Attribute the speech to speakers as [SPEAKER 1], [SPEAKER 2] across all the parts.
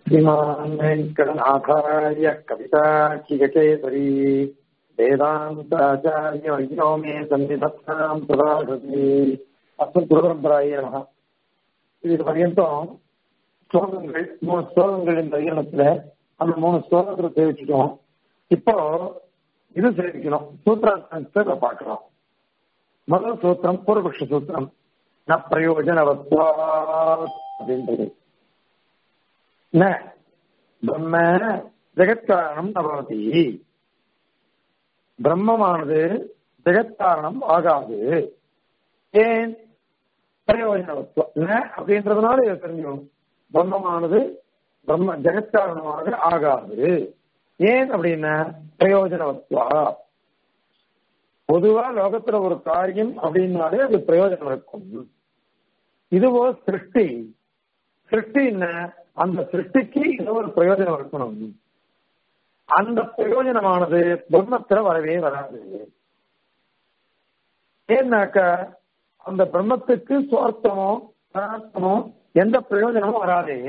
[SPEAKER 1] श्रीमान् वेङ्कटनाथार्य कविताचिगकेसरी वेदान्ताचार्यवर्यो मे सन्निधत्ताम् प्रदाशति अस्मत् குருபரம்பராய நமக இது பர்யந்தம் ஸ்லோகங்கள் மூணு ஸ்லோகங்கள் இந்த அதிகரணத்துல அந்த மூணு ஸ்லோகத்துல சேவிச்சிட்டோம் இப்போ இது சேவிக்கணும் சூத்திரார்த்தத்தை பார்க்கலாம் முதல் சூத்திரம் பூர்வபக்ஷ சூத்திரம் ந பிரயோஜனவத்வா அப்படின்றது ந பிரம்ம ஜெகத்காரணம் நபவதி பிரம்மமானது ஜெகத்காரணம் ஆகாது ஏன் பிரயோஜனவத்துவம் ந அப்படின்றதுனால இதை தெரிஞ்சுக்கணும் பிரம்மமானது பிரம்ம ஜெகத்காரணமாக ஆகாது ஏன் அப்படின்னா பிரயோஜனவத்வா பொதுவா லோகத்துல ஒரு காரியம் அப்படின்னாலே அது பிரயோஜனம் இருக்கும் இதுவோ சிருஷ்டி சிருஷ்டி என்ன அந்த சிருஷ்டிக்கு ஏதோ ஒரு பிரயோஜனம் இருக்கணும் அந்த பிரயோஜனமானது பிரம்மத்துல வரவே வராது ஏன்னாக்க அந்த பிரம்மத்துக்கு சுவார்த்தமோ பரார்த்தமோ எந்த பிரயோஜனமும் வராதே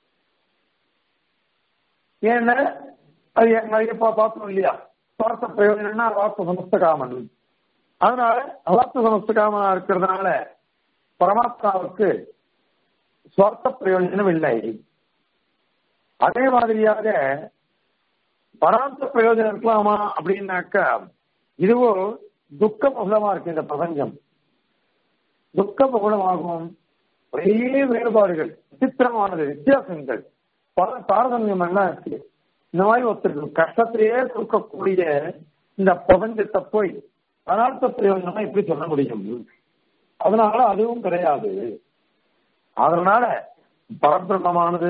[SPEAKER 1] ஏன்னா அது நிறைய பார்த்தோம் இல்லையா சுவார்த்த பிரயோஜனம்னா அவார்த்த சமஸ்த காமன் அதனால அவார்த்த சமஸ்த காமனா இருக்கிறதுனால பரமாத்மாவுக்கு சுவார்த்த பிரயோஜனம் இல்லை அதே மாதிரியாக பரார்த்த பிரயோஜனம் இருக்கலாமா அப்படின்னாக்கா இதுவோ துக்க பகுலமா இருக்கு இந்த பிரபஞ்சம் துக்க பகுலமாகும் ஒரே வேறுபாடுகள் விசித்திரமானது வித்தியாசங்கள் பல தாரதமியம் எல்லாம் இருக்கு இந்த மாதிரி ஒருத்தருக்கு கஷ்டத்திலேயே கொடுக்கக்கூடிய இந்த பிரபஞ்சத்தை போய் பரார்த்த பிரயோஜனமா எப்படி சொல்ல முடியும் அதனால அதுவும் கிடையாது அதனால பரபிரம்மமானது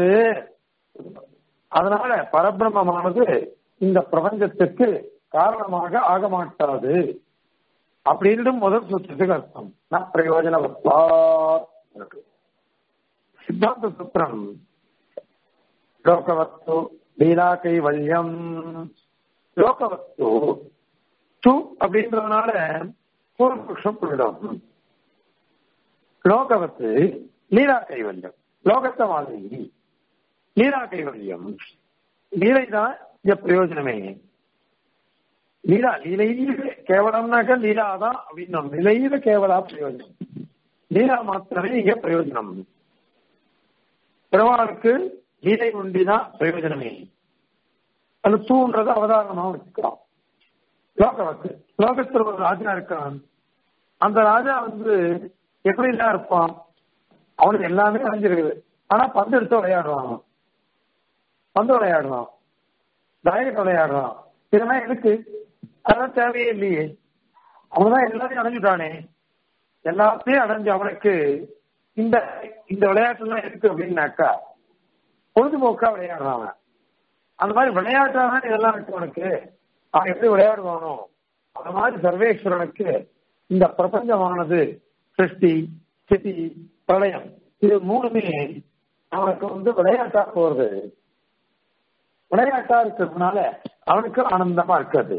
[SPEAKER 1] அதனால பரபிரம்மமானது இந்த பிரபஞ்சத்துக்கு காரணமாக ஆக மாட்டாது அப்படின்னு முதல் சூத்திரத்துக்கு அர்த்தம் நான் பிரயோஜனவத்தா சித்தாந்த சூத்திரம் லோகவத்து லீலா கைவல்யம் லோகவத்து து அப்படின்றதுனால பூர்வபக்ஷம் போயிடும் லோகவத்து லீலா கைவல்யம் லோகத்தை மாதிரி லீலா கைவல்யம் லீலை தான் இங்க பிரயோஜனமே லீலா லீலையில கேவலம்னாக்க லீலா தான் அப்படின்னு நிலையில கேவலா பிரயோஜனம் லீலா மாத்திரமே இங்க பிரயோஜனம் பெருமாளுக்கு லீலை ஒண்டிதான் பிரயோஜனமே அது தூண்றது அவதாரணமா வச்சுக்கலாம் லோகவத்து லோகத்தில் ஒரு ராஜா இருக்கான் அந்த ராஜா வந்து எப்படி எல்லாம் இருப்பான் அவனுக்கு எல்லாமே அறிஞ்சிருக்குது ஆனா பந்து எடுத்து விளையாடுறான் பந்து விளையாடுறான் டயட் விளையாடுறான் இதெல்லாம் எனக்கு அதெல்லாம் தேவையே இல்லையே அவன்தான் எல்லாத்தையும் அடைஞ்சுட்டானே எல்லாத்தையும் அடைஞ்சு அவனுக்கு இந்த இந்த விளையாட்டுலாம் இருக்கு அப்படின்னாக்கா பொழுதுபோக்கா விளையாடுறான் அவன் அந்த மாதிரி விளையாட்டாக இதெல்லாம் இருக்கு அவனுக்கு அவன் எப்படி விளையாடுவானோ அந்த மாதிரி சர்வேஸ்வரனுக்கு இந்த பிரபஞ்சமானது சிருஷ்டி ஸ்திதி பிரளயம் இது மூணுமே அவனுக்கு வந்து விளையாட்டா போறது விளையாட்டா இருக்கிறதுனால அவனுக்கு ஆனந்தமா இருக்காது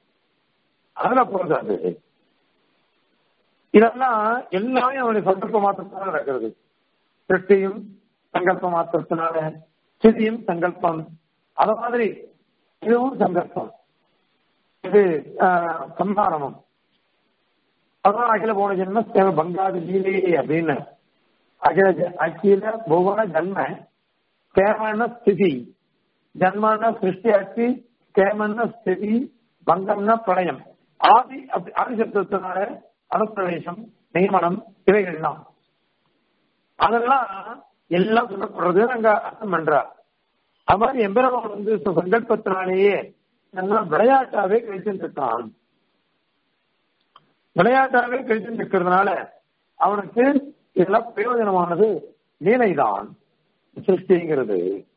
[SPEAKER 1] அதுல போறது அது இதெல்லாம் எல்லாமே அவனுடைய சங்கல்ப மாத்திரத்தினால நடக்கிறது சிருஷ்டியும் சங்கல்ப மாத்திரத்தினால ஸ்திதியும் சங்கல்பம் அத மாதிரி இதுவும் சங்கல்பம் இது சம்ஹாரமும் அதான் அகில போன ஜென்ம சேவ பங்காதி லீலே அப்படின்னு அகில அகில புவன ஜன்ம கேமன ஸ்திதி ஜன்மான சிருஷ்டி அச்சி கேமன ஸ்திதி பங்கம்னா பிரளயம் ஆதி அப்படி ஆதி சப்தத்தினால அனுப்பிரவேசம் நியமனம் இவைகள்லாம் அதெல்லாம் எல்லாம் சொல்லப்படுறது அங்க அர்த்தம் பண்றார் அது மாதிரி எம்பெருமான் வந்து சங்கல்பத்தினாலேயே எல்லாம் விளையாட்டாவே கழிச்சுட்டு இருக்கான் விளையாட்டாவே கழிச்சுட்டு இருக்கிறதுனால அவனுக்கு இதெல்லாம் பிரயோஜனமானது லீலைதான் சிருஷ்டிங்கிறது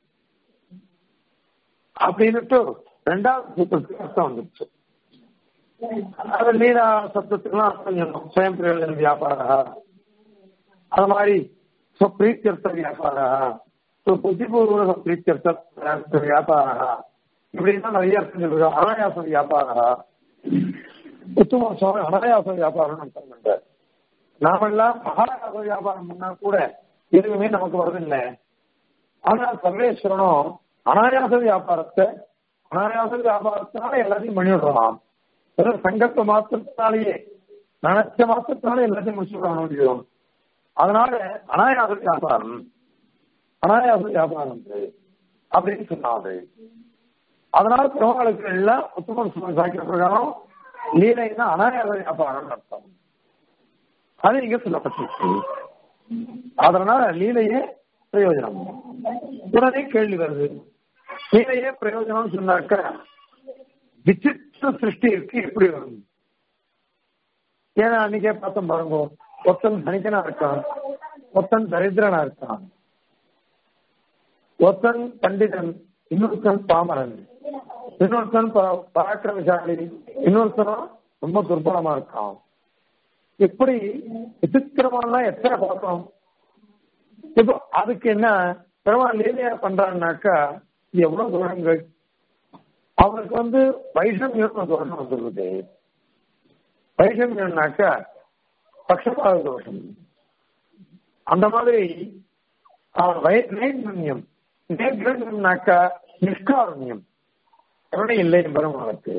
[SPEAKER 1] அப்படின்னுட்டு ரெண்டாவது சூத்திரத்துக்கு அர்த்தம் வந்துச்சு அது லீலா சப்தத்துக்குலாம் அர்த்தம் சொல்லணும் சுயம் பிரயோஜன வியாபாரா அது மாதிரி ஸ்வப்ரீத்தியர்த்த வியாபாரா புத்திபூர்வ பிரீத்தியர்த்த வியாபாரா இப்படின்னா நிறைய அர்த்தம் சொல்லுங்க அனாயாச வியாபாரா உத்தம சுவாமி அனாயாச வியாபாரம் அர்த்தம் பண்ற நாமெல்லாம் மகாயாச வியாபாரம் பண்ணா கூட எதுவுமே நமக்கு வரதில்லை ஆனா சர்வேஸ்வரனும் அனாயாச வியாபாரத்தை அனாயாச வியாபாரத்தினால எல்லாத்தையும் பண்ணி விடுறான் வெறும் சங்கத்தை மாத்திரத்தினாலேயே நினைச்ச மாத்திரத்தினால எல்லாத்தையும் முடிச்சுடுறான் முடியும் அதனால அனாயாச வியாபாரம் அனாயாச வியாபாரம் இது அப்படின்னு சொன்னாரு அதனால பெருமாளுக்கு எல்லாம் உத்தம சுவாமி சாக்கிய பிரகாரம் லீலைன்னா அனாயாச வியாபாரம் அர்த்தம் அது இங்க சொல்லப்பட்டிருக்கு அதனால லீலையே பிரயோஜனம் உடனே கேள்வி வருது லீலையே பிரயோஜனம் சொன்னாக்க விசித்திர சிருஷ்டி இருக்கு எப்படி வரும் ஏன்னா அன்னைக்கே பார்த்தோம் பாருங்க ஒருத்தன் தனிக்கனா இருக்கான் ஒருத்தன் தரித்திரனா இருக்கான் ஒருத்தன் பண்டிதன் இன்னொருத்தன் பாமரன் இன்னொருத்தன் ப- பராக்கிரமசாலி இன்னொருத்தனும் ரொம்ப துர்பலமா இருக்கான் இப்படி விசித்திரமான எத்தனை பார்க்கணும் இப்போ அதுக்கு என்ன பெருமாள் லீலையா பண்றான்னாக்கா இது எவ்வளவு தோஷங்கள் அவனுக்கு வந்து வைஷமியம் தோஷம் வந்துருது வைஷமியம்னாக்கா பக்ஷபாத தோஷம் அந்த மாதிரி அவன் வை- நைர்மண்யம் நைர்மண்யம்னாக்கா நிஷ்காருண்யம் கருணை இல்லை பெருமாளுக்கு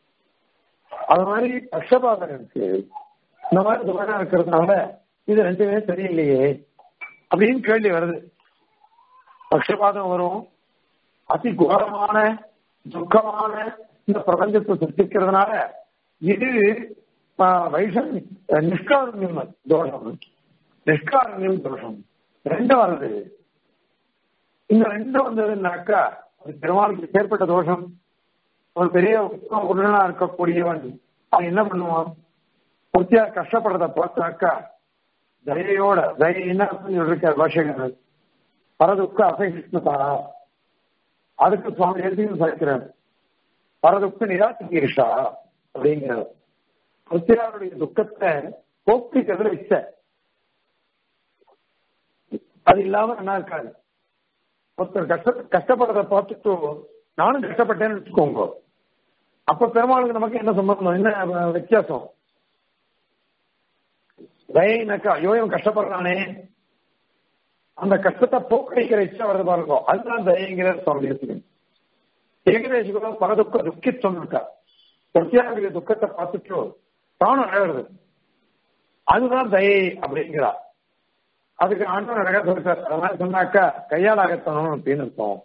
[SPEAKER 1] அது மாதிரி பக்ஷபாதம் இருக்கு இந்த மாதிரி தோஷம் இருக்கிறதுனால இது ரெண்டுமே சரியில்லையே அப்படின்னு கேள்வி வருது பக்ஷபாதம் வரும் அதி கோரமான துக்கமான இந்த பிரபஞ்சத்தை சிருஷ்டிக்கிறதுனால இது ஆ, வைஷம் நிஷ்காரண்யம் தோஷம் நிஷ்காரண்யம் தோஷம் ரெண்டு வருது இந்த ரெண்டு வந்ததுன்னாக்கா அது பெருமாளுக்கு ஏற்பட்ட தோஷம் ஒரு பெரிய உத்தம குருடனா இருக்கக்கூடியவன் அவன் என்ன பண்ணுவான் பூர்த்தியா கஷ்டப்படுறத பார்த்தாக்கா தயையோட தயை என்ன இருக்கார் பாஷகர் பரதுக்க அசகிஷ்ணுதா அதுக்கு சுவாமி எழுதியும் சேர்க்கிறார் பரதுக்க நிராசிகீர்ஷா அப்படிங்கிறார் புத்திராருடைய துக்கத்தை போக்கிக்கிறதுல இச்சை அது இல்லாம நல்லா இருக்காது ஒருத்தர் கஷ்ட கஷ்டப்படுறத பார்த்துட்டு நானும் கஷ்டப்பட்டேன்னு வச்சுக்கோங்க அப்ப பெருமாளுக்கு நமக்கு என்ன சம்பந்தம் என்ன அஹ், வித்தியாசம் தயினாக்கா ஐயோ இவன் கஷ்டப்படுறானே அந்த கஷ்டத்தை போக்கடிக்கிற இச்சை வருது பாருங்க அதுதான் தயங்கிற சுவாமி எடுத்துக்கணும் ஏகதேசிகளோ பல துக்க துக்கித்தம் இருக்கா பிரத்யாகிற துக்கத்தை பார்த்துட்டு தானும் அழகுறது அதுதான் தயை அப்படிங்கிறா அதுக்கு ஆண்டவன் அழகா சொல்லிட்டார் அதனால சொன்னாக்கா கையால் அகத்தணும் அப்படின்னு இருக்கும்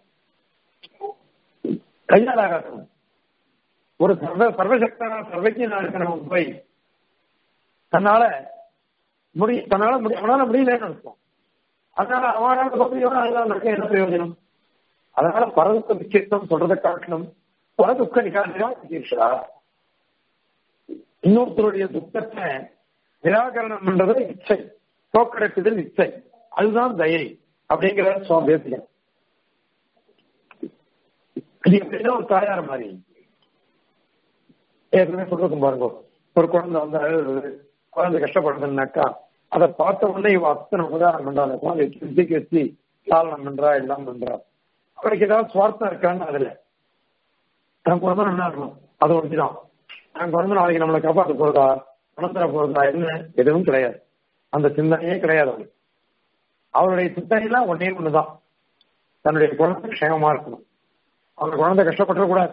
[SPEAKER 1] கையால் அகத்தணும் ஒரு சர்வ சர்வசக்தனா சர்வஜனா இருக்கணும் போய் தன்னால முடி தன்னால முடி அவனால முடியலன்னு இருக்கும் அதனால அவனால பகுதியோட அதெல்லாம் நடக்க என்ன பிரயோஜனம் அதனால பரதுக்க விக்கியத்தம் சொல்றதை காட்டணும் பரதுக்க நிகாசியா விசேஷா இன்னொருத்தருடைய துக்கத்தை நிராகரணம் பண்றது இச்சை தோக்கடைக்குதல் இச்சை அதுதான் தயை அப்படிங்கிற சுவாமி பேசுகிறேன் இது எப்படின்னா ஒரு தாயார் மாதிரி ஏற்கனவே சொல்றதும் பாருங்க ஒரு குழந்தை வந்து அழுகுது குழந்தை கஷ்டப்படுதுன்னாக்கா அதை பார்த்த உடனே இவ அத்தனை உதாரணம் பண்றாங்க குழந்தை தூக்கி வச்சு சாலனம் பண்றா எல்லாம் பண்றா அவருக்கு ஏதாவது சுவார்த்தம் இருக்கான்னு அதுல தன் குழந்தை நல்லா இருக்கணும் அதை ஒழிச்சுதான் தன் குழந்தை நாளைக்கு நம்மளை காப்பாற்ற போறதா பணம் தர போறதா என்ன எதுவும் கிடையாது அந்த சிந்தனையே கிடையாது அவருக்கு அவருடைய சிந்தனையெல்லாம் ஒன்னே ஒண்ணுதான் தன்னுடைய குழந்தை க்ஷேமமா இருக்கணும் அவங்க குழந்தை கஷ்டப்பட்டுறக்கூடாது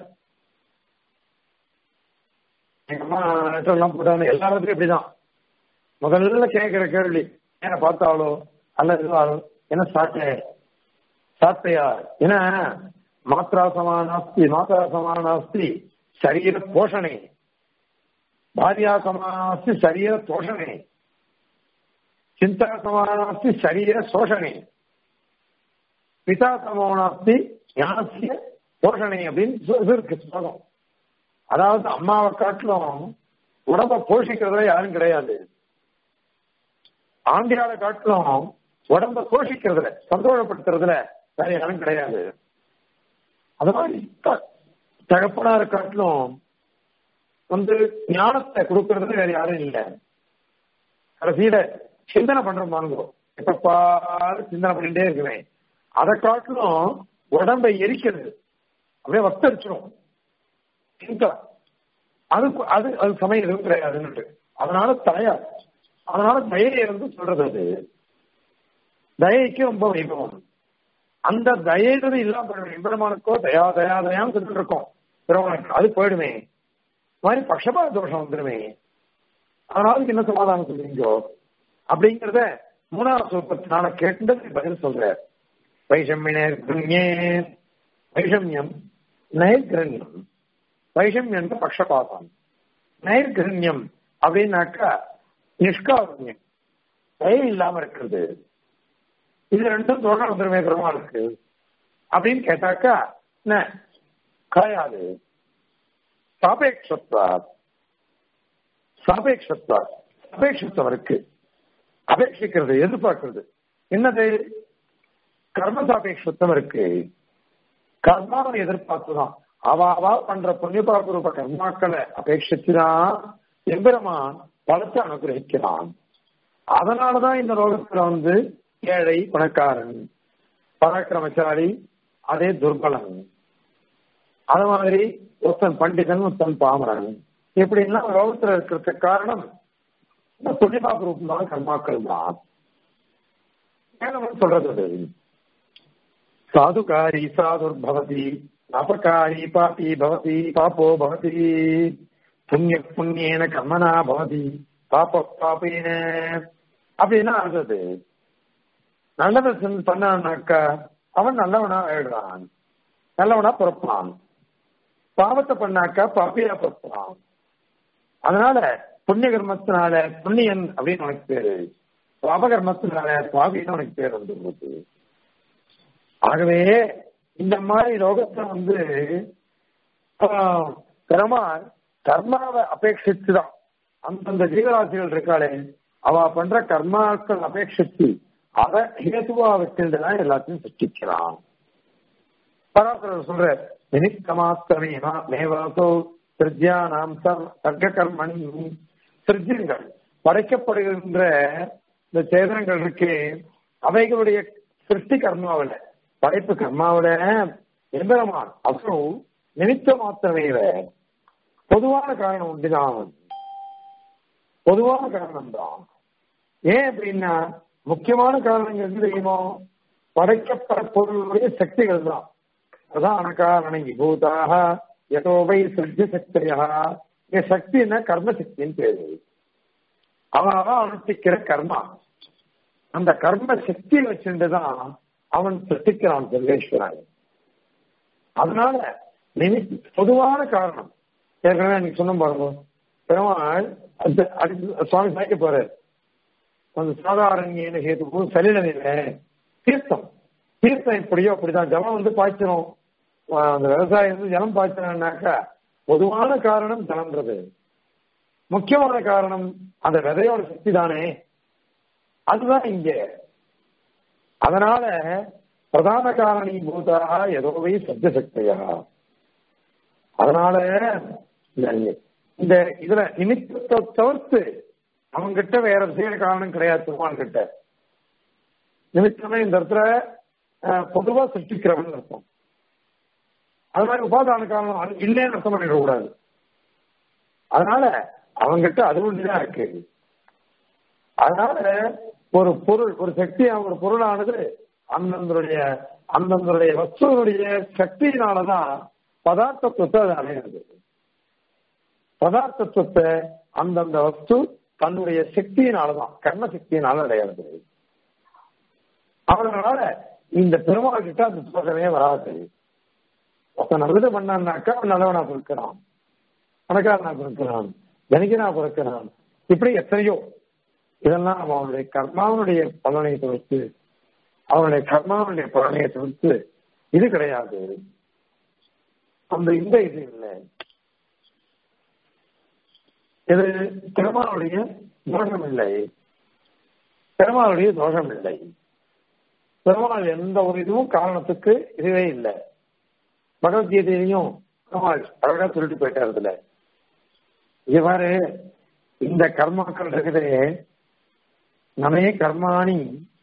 [SPEAKER 1] எங்க அம்மா லெட்டர் எல்லாம் போட்டாங்க எல்லா இடத்துலயும் இப்படிதான் முதல்ல கேட்கிற கேள்வி என்ன பார்த்தாலோ அல்ல இதுவாலோ என்ன சாப்பிட்ட சாப்பிட்டையா ஏன்னா மாத்ரா சமானாஸ்தி மாத்ரா சமானாஸ்தி சரீர போஷணே பாரியா சமானாஸ்தி சரீர தோஷணே சிந்தா சமானாஸ்தி சரீர சோஷணே பிதா சமானாஸ்தி ஞானசிய போஷணை அப்படின்னு சொ- இது இருக்கு ஸ்லோகம் அதாவது அம்மாவை காட்டிலும் உடம்ப போஷிக்கிறதுல யாரும் கிடையாது ஆண்டியாவை காட்டிலும் உடம்ப போஷிக்கிறதுல சந்தோஷப்படுத்துறதுல வேற யாரும் கிடையாது அது மாதிரி த- தகப்பனார காட்டிலும் வந்து ஞானத்தை கொடுக்கறதுல வேற யாரும் இல்லை கடைசியில சிந்தனை பண்றோம் வாங்குவோம் எப்ப பாரு சிந்தனை பண்ணிட்டே இருக்கிறேன் அதை காட்டிலும் உடம்பை எரிக்கிறது அப்படியே வத்தரிச்சிடும் சிந்தனை அது அது அது சமயம் எதுவும் கிடையாதுன்னு அதனால தயா அதனால தயை இருந்து சொல்றது அது தயைக்கு ரொம்ப வைபவம் அந்த தயன்றது இல்லாம போயிடும் எம்பெருமானுக்கோ தயா தயா தயான்னு சொல்லிட்டு இருக்கோம் பெருமானுக்கு அது போயிடுமே இந்த மாதிரி பக்ஷபாத தோஷம் வந்துடுமே அதனால என்ன சமாதானம் சொல்றீங்கோ அப்படிங்கிறத மூணாவது சூப்பத்தினால கேட்டது பதில் சொல்ற வைஷமியே வைஷமியம் நைர்கிரண்யம் வைஷமியம் பக்ஷபாதம் நைர்கிரண்யம் அப்படின்னாக்கா நிஷ்காருண்யம் தயை இல்லாம இருக்கிறது இது ரெண்டும் தொடர் வந்துருமே பெருமாளுக்கு அப்படின்னு கேட்டாக்கா என்ன கிடையாது சாபேட்சத்வா சாபேட்சத்வா அபேட்சத்துவம் இருக்கு அபேட்சிக்கிறது எதிர்பார்க்கிறது என்னது கர்ம சாபேட்சத்துவம் இருக்கு கர்மாவை எதிர்பார்த்துதான் அவ அவா பண்ற புண்ணியபாப ரூப கர்மாக்களை அபேட்சிச்சுதான் எம்பெருமான் பலத்தை அனுகிரகிக்கிறான் அதனாலதான் இந்த லோகத்துல வந்து ஏழை பணக்காரன் பராக்கிரமசாலி அதே துர்பலன் அது மாதிரி ஒருத்தன் பண்டிதன் ஒருத்தன் பாமரன் இப்படிலாம் லோகத்துல இருக்கிறதுக்கு காரணம் இந்த புண்ணியபாப ரூபமான கர்மாக்கள் தான் சொல்றது அது சாதுகாரி சாதுர்பவதி பாபகாரி பாபி பவதி பாப்போ பவதி புண்ணிய புண்ணியன கர்மனா பவதி பாப்ப பாப்பேன அப்படின்னா அர்த்தது நல்லதை பண்ணான்னாக்கா அவன் நல்லவனா ஆயிடுறான் நல்லவனா பிறப்பான் பாவத்தை பண்ணாக்கா பாப்பியா பிறப்பான் அதனால புண்ணிய கர்மத்தினால புண்ணியன் அப்படின்னு உனக்கு பேரு பாபகர்மத்தினால பாவின்னு உனக்கு பேர் வந்துருது ஆகவே இந்த மாதிரி லோகத்தை வந்து பெருமாள் கர்மாவை அபேட்சிச்சுதான் அந்தந்த ஜீவராசிகள் இருக்காளே அவ பண்ற கர்மாக்கள் அபேட்சிச்சு அதை ஹேதுவா வச்சுதான் எல்லாத்தையும் சிருஷ்டிக்கிறான் பராசரர் சொல்ற நிமித்தமாத்திரமேவா மேவாசோ சிருஜ்யானாம் சர்க்க கர்மணி சிருஜ்யங்கள் படைக்கப்படுகின்ற இந்த சேதனங்கள் இருக்கு அவைகளுடைய சிருஷ்டி கர்மாவில படைப்பு கர்மாவில எம்பெருமான் அப்புறம் நிமித்த மாத்திரமே பொதுவான காரணம் உண்டுதான் பொதுவான காரணம் தான் ஏன் அப்படின்னா முக்கியமான காரணங்கள் எது தெரியுமோ படைக்கப்பட பொருளுடைய சக்திகள் தான் அதான் அனகாரண விபூதாக யதோவை சிருஜ சக்தியா என் சக்தி என்ன கர்ம சக்தின்னு பேரு அவன் அவன் அனுஷ்டிக்கிற கர்மா அந்த கர்ம சக்தியை வச்சுட்டுதான் அவன் சிருஷ்டிக்கிறான் சர்வேஸ்வரன் அதனால நிமி பொதுவான காரணம் ஏற்கனவே அன்னைக்கு சொன்ன பாருங்க பெருமாள் சுவாமி சாய்க்க போறாரு அந்த சாதாரண ஹேத்து சலில தீர்த்தம் தீர்த்தம் எப்படியோ அப்படிதான் ஜலம் வந்து பாய்ச்சிரும் அந்த விவசாயம் வந்து ஜலம் பாய்ச்சினாக்கா பொதுவான காரணம் ஜலம்ன்றது முக்கியமான காரணம் அந்த விதையோட சக்தி தானே அதுதான் இங்க அதனால பிரதான காரணி பூதாக எதோவை சப்த சக்தியா அதனால இந்த இதுல நிமித்தத்தை தவிர்த்து அவங்கிட்ட வேற விஷய காரணம் கிடையாது பெருமான் கிட்ட நிமித்தமே இந்த இடத்துல பொதுவா சிருஷ்டிக்கிறவன் அர்த்தம் அது மாதிரி உபாதான காரணம் இல்லைன்னு அர்த்தம் பண்ணிடக்கூடாது அதனால அவங்கிட்ட அது ஒன்றுதான் இருக்கு அதனால ஒரு பொருள் ஒரு சக்தி ஒரு பொருளானது அந்தந்தருடைய அந்தந்தருடைய வஸ்துவனுடைய சக்தியினாலதான் பதார்த்தத்துவத்தை அது அடையிறது பதார்த்தத்துவத்தை அந்தந்த வஸ்து தன்னுடைய சக்தியினாலதான் கர்ம சக்தியினால அடையிறது அவர்களால இந்த பெருமாள் கிட்ட அந்த தோஷமே வராது ஒருத்தன் நல்லது பண்ணான்னாக்கா அவன் நல்லவனா பிறக்கிறான் பணக்காரனா பிறக்கிறான் தனிகனா பிறக்கிறான் இப்படி எத்தனையோ இதெல்லாம் அவனுடைய கர்மாவனுடைய பலனை தவிர்த்து அவனுடைய கர்மாவனுடைய பலனையை தவிர்த்து இது கிடையாது அந்த இந்த இது இல்லை இது பெருமாளுடைய தோஷம் இல்லை பெருமாளுடைய தோஷம் இல்லை பெருமாள் எந்த ஒரு இதுவும் காரணத்துக்கு இதுவே இல்லை பகவத்கீதையிலையும் பெருமாள் அழகா சொல்லிட்டு போயிட்டார் இதுல இவ்வாறு இந்த கர்மாக்கள் இருக்குதே நமே கர்மாணி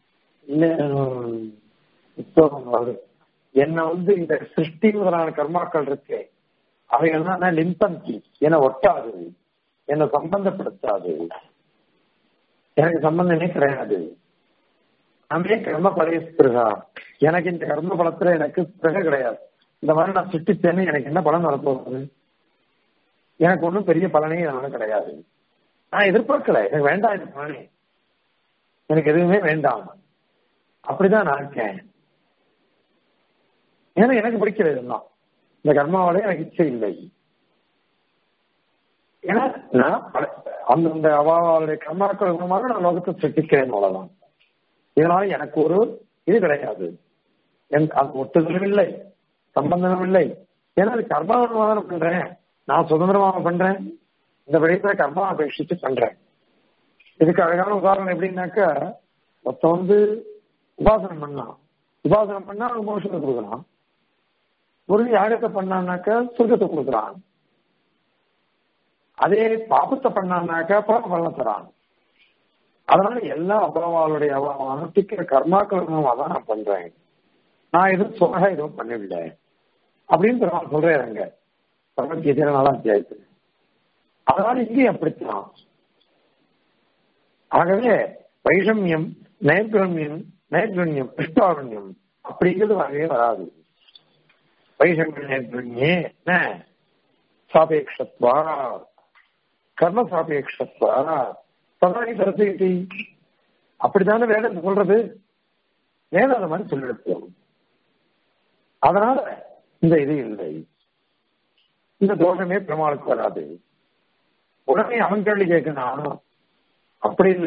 [SPEAKER 1] இப்போ என்ன வந்து இந்த சிருஷ்டி முதலான கர்மாக்கள் இருக்கு அவைகள்லாம் லிம்பந்தி என ஒட்டாது என்னை சம்பந்தப்படுத்தாது எனக்கு சம்பந்தமே கிடையாது நமே கர்ம படையஸ்திருகா எனக்கு இந்த கர்ம பலத்துல எனக்கு பிறகு கிடையாது இந்த மாதிரி நான் சிருஷ்டிச்சேன்னு எனக்கு என்ன பலன் வரப்போகுது எனக்கு ஒன்றும் பெரிய பலனே இதனால கிடையாது நான் எதிர்பார்க்கல எனக்கு வேண்டாம் இந்த பலனே எனக்கு எதுவுமே வேண்டாம் அப்படிதான் நான் இருக்கேன் ஏன்னா எனக்கு பிடிக்கல இதெல்லாம் இந்த கர்மாவோட எனக்கு இச்சை இல்லை ஏன்னா நான் பல- அந்தந்த அவளுடைய கர்மாக்கள் மூலமாக நான் லோகத்தை சிருஷ்டிக்கிறேன் அவ்வளவுதான் இதனால எனக்கு ஒரு இது கிடையாது என்- அது ஒட்டுதலும் இல்லை சம்பந்தமும் இல்லை ஏன்னா அது கர்மாவனமா தானே பண்றேன் நான் சுதந்திரமாக பண்றேன் இந்த விடயத்துல கர்மா அபேட்சித்து பண்றேன் இதுக்கு அழகான உதாரணம் எப்படின்னாக்கா மொத்தம் வந்து உபாசனம் பண்ணலாம் உபாசனம் பண்ணா அவனுக்கு மோஷத்தை கொடுக்கலாம் ஒரு யாகத்தை பண்ணான்னாக்கா சொர்க்கத்தை கொடுக்குறான் அதே பாபத்தை பண்ணான்னாக்கா பாப பலனை தரான் அதனால எல்லா அபாவாளுடைய அனுஷ்டிக்கிற கர்மாக்கள் மூலமா தான் நான் பண்றேன் நான் எதுவும் சொக எதுவும் பண்ணவில்லை அப்படின்னு பெருமாள் சொல்றேன் அங்க பகவத்கீதையில நாலாம் அத்தியாயத்து அதனால இங்கேயும் அப்படித்தான் ஆகவே வைஷமியம் நைர்குண்யம் நைர்குண்யம் கிருஷ்டாரண்யம் அப்படிங்கிறது வரவே வராது வைஷமியம் நைர்குண்யே என்ன சாபேக்ஷத்வா கர்ம சாபேக்ஷத்வா சதானி சரஸ்வதி அப்படித்தானே வேதம் சொல்றது வேதம் அந்த மாதிரி சொல்லிடுத்தோம் அதனால இந்த இது இல்லை இந்த தோஷமே பெருமாளுக்கு வராது உடனே அவன் கேள்வி கேட்கணும் அப்படி இல்ல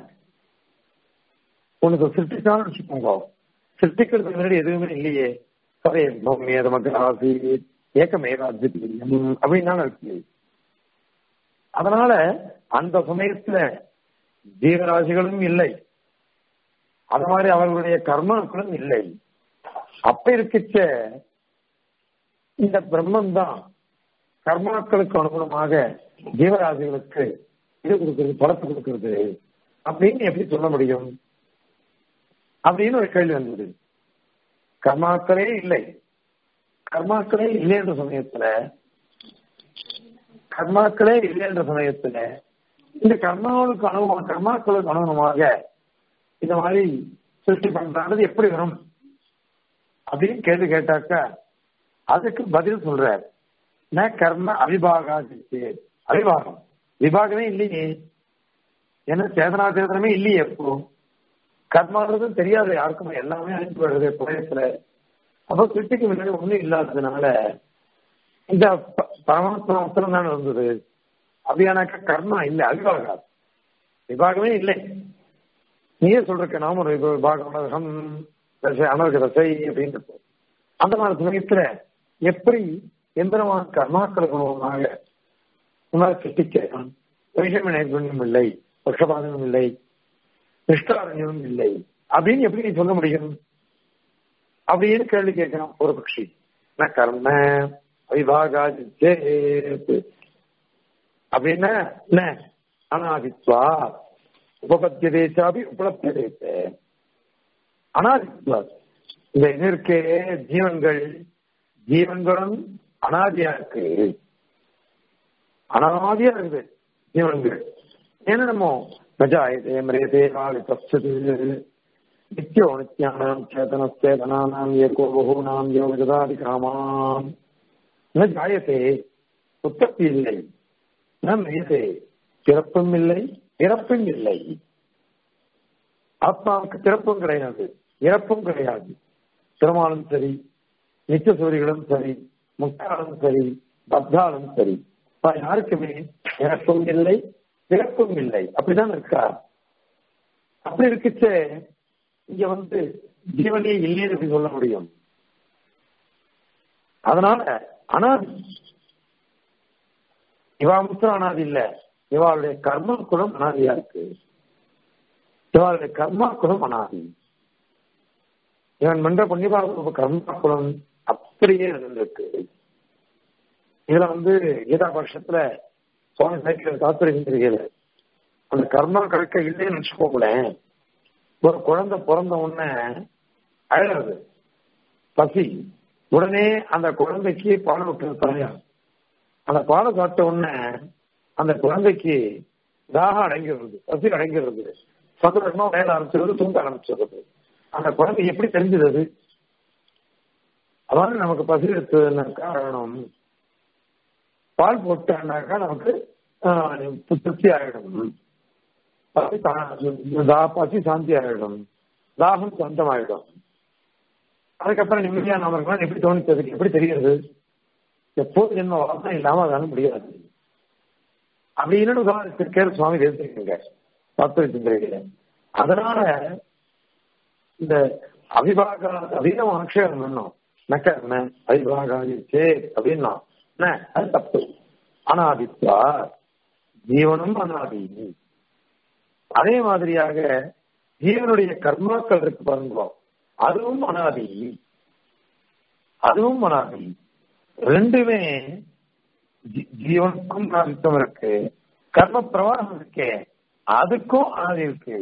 [SPEAKER 1] உனக்கு சிருஷ்டிச்சாலும் வச்சுக்கோங்க சிருஷ்டிக்கிறதுக்கு முன்னாடி எதுவுமே இல்லையே சரே பூமியே நமக்கு ஆசி ஏக்கமேகாத்யம் அப்படின்னு தானே இருக்கு அதனால அந்த சமயத்துல ஜீவராசிகளும் இல்லை அது மாதிரி அவர்களுடைய கர்மாக்களும் இல்லை அப்ப இருக்கச்ச இந்த பிரம்மன் தான் கர்மாக்களுக்கு அனுகுணமாக ஜீவராசிகளுக்கு இது கொடுக்கிறது பலத்தை கொடுக்கிறது அப்படின்னு எப்படி சொல்ல முடியும் அப்படின்னு ஒரு கேள்வி வந்தது கர்மாக்களே இல்லை கர்மாக்களே இல்லை என்ற சமயத்துல கர்மாக்களே இல்லை என்ற சமயத்துல இந்த கர்மாவுக்கு அனுபவம் கர்மாக்களுக்கு அனுகுணமாக இந்த மாதிரி சிருஷ்டி பண்றது எப்படி வரும் அப்படின்னு கேள்வி கேட்டாக்கா அதுக்கு பதில் சொல்றார் ந கர்ம அவிபாகா அவிபாகம் விபாகமே இல்லையே ஏன்னா சேதனா சேதனமே இல்லையே எப்போ கர்மான்றதும் தெரியாது யாருக்குமே எல்லாமே அனுப்பி வருது புயத்துல அப்போ கிருத்திக்கு முன்னாடி ஒண்ணும் இல்லாததுனால இந்த ப- பரமாத்மா மாத்திரம் தான் இருந்தது அப்படியானாக்கா கர்மா இல்லை அவிபாகா விபாகமே இல்லை நீயே சொல்றக்க நாம ஒரு விப- விபாகம் அனர்ஹம் தசை அனர்க தசை அப்படின்றது அந்த மாதிரி சமயத்துல எப்படி எந்திரமான கர்மாக்கள் குணமாக உணர சிருஷ்டிக்க வைஷம நைர்குண்யம் இல்லை பட்சபாதமும் இல்லை நிஷ்டாரண்யமும் இல்லை அப்படின்னு எப்படி நீ சொல்ல முடியும் அப்படின்னு கேள்வி கேட்கணும் ஒரு பட்சி ந கர்ம அவிபாகாதித்தே அப்படின்னா என்ன அனாதித்வா உபபத்தியதேச்சாபி உபலப்தியதேச்ச அனாதித்வா இந்த இது இருக்கே ஜீவன்கள் ஜீவன்களும் அனாதியா இருக்கு அனாதியா இருக்குது ஜீவன்கள் ஏன்னா நம்ம நஜாயதே மரியதே வாழி பச்சது நித்தியோ நித்யானாம் சேதனச்சேதனானாம் ஏகோ பகூனாம் யோகதாதி காமாம் ந ஜாயத்தே உற்பத்தி இல்லை ந மியதே பிறப்பும் இல்லை இறப்பும் இல்லை ஆத்மாவுக்கு பிறப்பும் கிடையாது இறப்பும் கிடையாது திருமாலும் சரி நித்திய சூரிகளும் சரி முக்தாலும் சரி பத்தாலும் சரி அப்ப யாருக்குமே இறப்பும் இல்லை பிறப்பும் இல்லை அப்படிதான் இருக்கா அப்படி இருக்குச்சே இங்க வந்து ஜீவனே இல்லைன்னு எப்படி சொல்ல முடியும் அதனால அனாதி இவா மாத்திரம் அனாதி இல்ல இவாளுடைய கர்ம குணம் அனாதியா இருக்கு இவாளுடைய கர்மா குணம் அனாதி இவன் மன்ற புண்ணியபாக கர்மா குணம் அப்படியே இருந்திருக்கு இதுல வந்து கீதா பட்சத்துல சுவாமி சைக்கிள் தாத்திரிகள் அந்த கர்மா கணக்க இல்லைன்னு வச்சுக்கோங்களேன் ஒரு குழந்தை பிறந்த உடனே அழறது பசி உடனே அந்த குழந்தைக்கு பால் விட்டுறது தலையா அந்த பாலை சாப்பிட்ட உடனே அந்த குழந்தைக்கு தாகம் அடங்கிடுறது பசி அடங்கிடுறது சதுரமா வேலை ஆரம்பிச்சிருது தூங்க ஆரம்பிச்சிடுறது அந்த குழந்தை எப்படி தெரிஞ்சது அதாவது நமக்கு பசி எடுத்ததுனாக்கா அழணும் பால் போட்டானாக்கா நமக்கு ஆஹ், திருப்தி ஆயிடும் பசி தா- தா- பசி சாந்தி ஆயிடும் தாகம் சொந்தமாயிடும் அதுக்கப்புறம் நிம்மதியா நாம இருக்கலாம் எப்படி தோணித்தது எப்படி தெரிகிறது எப்போது ஜென்ம வாசனை இல்லாம அதால முடியாது அப்படின்னு உதாரணத்திற்கே சுவாமி பேசிருக்கீங்க தத்துவ சிந்தனையில அதனால இந்த அவிபாக அதிகம் ஆட்சேபம் பண்ணோம் நக்க என்ன அவிபாகாதி சே அப்படின்னா என்ன அது தப்பு அனாதித்வா ஜீவனும் அனாதி அதே மாதிரியாக ஜீவனுடைய கர்மாக்கள் இருக்கு பாருங்க அதுவும் அனாதி அதுவும் அனாதி ரெண்டுமே ஜீ- ஜீவனுக்கும் அனாதித்தம் இருக்கு கர்ம பிரவாகம் இருக்கே அதுக்கும் அனாதி இருக்கு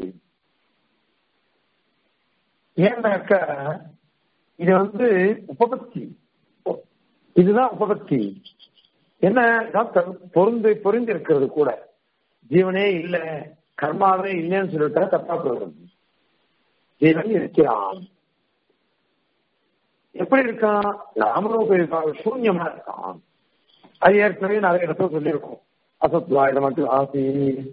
[SPEAKER 1] ஏன்னாக்கா இது வந்து உபபத்தி இதுதான் உபபத்தி என்ன இதான் கர்- பொருந்து பொருந்தி இருக்கிறது கூட ஜீவனே இல்ல கர்மாவே இல்லைன்னு சொல்லிட்டா தப்பா போயிடும் ஜீவன் இருக்கிறான் எப்படி இருக்கான் நாமரூப இருக்கான் சூன்யமா இருக்கான் அது ஏற்கனவே நிறைய இடத்துல சொல்லியிருக்கோம் அசத்வாயிடமட்டு ஆசி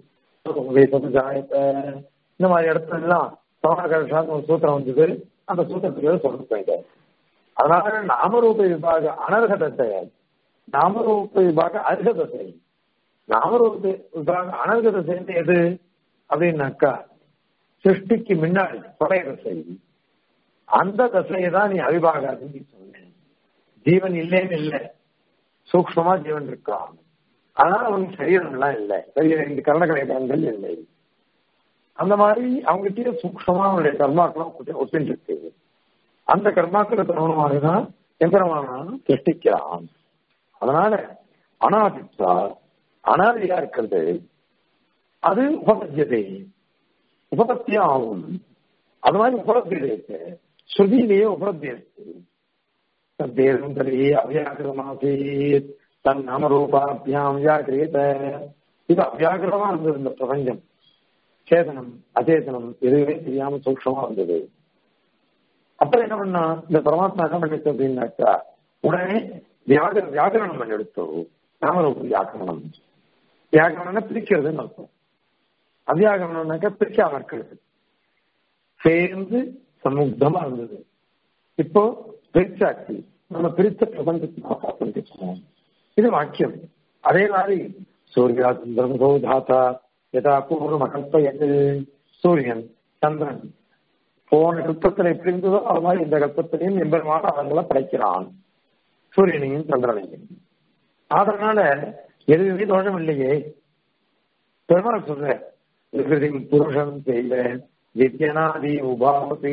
[SPEAKER 1] ஜாயத்தை இந்த மாதிரி இடத்துல எல்லாம் சவணகர்ஷான்னு ஒரு சூத்திரம் வந்தது அந்த சூத்திரத்துக்கு சொல்லிட்டு போயிட்டார் அதனால நாமரூப விபாக அனர்ஹதத்தை நாமரூப விபாக அர்ஹதத்தை நாமரூப விபாக அனர்ஹத சேர்ந்து எது அப்படின்னாக்கா சிருஷ்டிக்கு முன்னாடி பழைய தசை அந்த தசையை தான் நீ அவிபாகாதுன்னு நீ சொன்ன ஜீவன் இல்லைன்னு இல்லை சூக்ஷ்மமா ஜீவன் இருக்கான் அதனால அவனுக்கு சரீரம் எல்லாம் இல்லை சரீரம் இந்த கரணக்கலைகள் இல்லை அந்த மாதிரி அவங்ககிட்ட சூக்ஷ்மமா அவனுடைய கர்மாக்களும் ஒத்துட்டு இருக்கு அந்த கர்மாக்களுக்கு தகுந்த தான் எம்பெருமானான் சிருஷ்டிக்கிறான் அதனால அனாதித்வா அனாதியா இருக்கிறது அது உபபத்தியதை உபபத்தியா ஆகும் அது மாதிரி உபலப்தி இருக்கு ஸ்ருதியிலேயே உபலப்தி இருக்கு தத்தேதம் தரி அவ்யாகிரமாசீத் தன் நாமரூபாபியாம் வியாக்கிரியத இது அவ்யாகிரமா இருந்தது இந்த பிரபஞ்சம் சேதனம் அச்சேதனம் எதுவுமே தெரியாம சூக்ஷமா இருந்தது அப்புறம் என்ன பண்ணா இந்த பரமாத்மா என்ன பண்ணிச்சு அப்படின்னாக்கா உடனே வியாகர வியாகரணம் பண்ணி எடுத்தோ நாமரூப வியாக்கரணம் வியாகரணம்னா பிரிக்கிறதுன்னு அர்த்தம் அவ்யாகரணம்னாக்கா பிரிக்காம இருக்கிறது சேர்ந்து சமுக்தமா இருந்தது இப்போ பிரிச்சாச்சு நம்ம பிரித்த பிரபஞ்சத்தை இது வாக்கியம் அதே மாதிரி சூர்யா சந்திரமுகோ தாத்தா யதா பூர்வம் அகல்பயது சூரியன் சந்திரன் போன கல்பத்தில் எப்படி இருந்ததோ அது மாதிரி இந்த கல்பத்திலையும் எம்பெருமான அவர்களை படைக்கிறான் சூரியனையும் சந்திரனையும் அதனால எதுவுமே தோஷம் இல்லையே பெருமாள் சொல்ற விகிருதி புருஷன் செய்த வித்யனாதி உபாவதி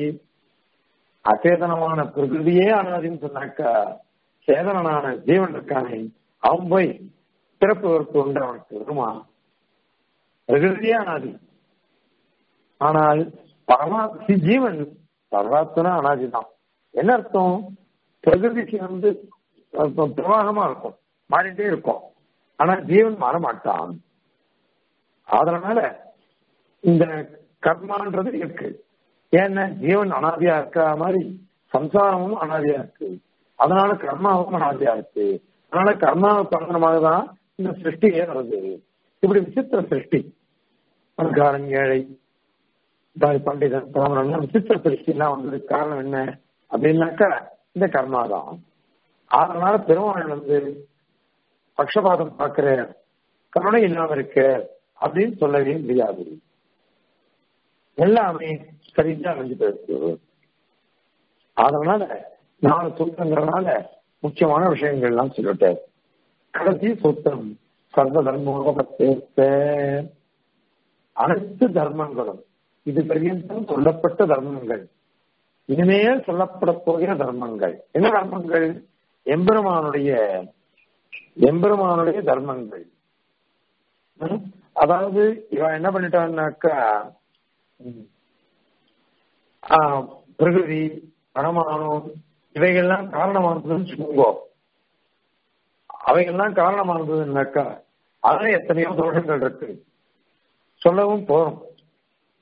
[SPEAKER 1] அச்சேதனமான பிரகிருதியே அனாதின்னு சொன்னாக்கா சேதனனான ஜீவன் இருக்கானே அவன் போய் பிறப்பு வெறுப்பு உண்டு அவனுக்கு வருமா பிரகிருதியே அனாதி ஆனால் பரமாத்மி ஜீவன் பரமாத்மனா அனாதி தான் என்ன அர்த்தம் பிரகிருதிக்கு வந்து பிரவாகமா இருக்கும் மாறிட்டே இருக்கும் ஆனா ஜீவன் மாற மாட்டான் அதனால இந்த கர்மான்றது இருக்கு ஏன்னா ஜீவன் அனாதியா இருக்கிற மாதிரி சம்சாரமும் அனாதியா இருக்கு அதனால கர்மாவும் அனாதியா இருக்கு அதனால கர்மாவுக்கு காரணமாக தான் இந்த சிருஷ்டியே வருது இப்படி விசித்திர சிருஷ்டி பணக்காரன் ஏழை பண்டிதன் பிராமணன் விசித்திர சிருஷ்டி எல்லாம் வந்ததுக்கு காரணம் என்ன அப்படின்னாக்கா இந்த கர்மா தான் அதனால பெருமாள் வந்து பக்ஷபாதம் பார்க்கிற கருணை இல்லாம இருக்க அப்படின்னு சொல்லவே முடியாது எல்லாமே சரிஞ்சா அமைஞ்சு போயிருக்கு அதனால நாலு சூத்திரங்கிறதுனால முக்கியமான விஷயங்கள் எல்லாம் சொல்லிட்டேன் கடைசி சூத்திரம் சர்வ தர்மோபத்தேத்த அனைத்து தர்மங்களும் இது பர்யந்தம் சொல்லப்பட்ட தர்மங்கள் இனிமேல் சொல்லப்பட போகிற தர்மங்கள் என்ன தர்மங்கள் எம்பெருமானுடைய எம்பெருமானுடைய தர்மங்கள் அதாவது இவன் என்ன பண்ணிட்டான்னாக்கா பிரகிருதி பணமானம் இவைகள்லாம் காரணமானதுன்னு சொல்லுங்கோ அவைகள்லாம் காரணமானதுன்னாக்கா அதுல எத்தனையோ தோஷங்கள் இருக்கு சொல்லவும் போறோம்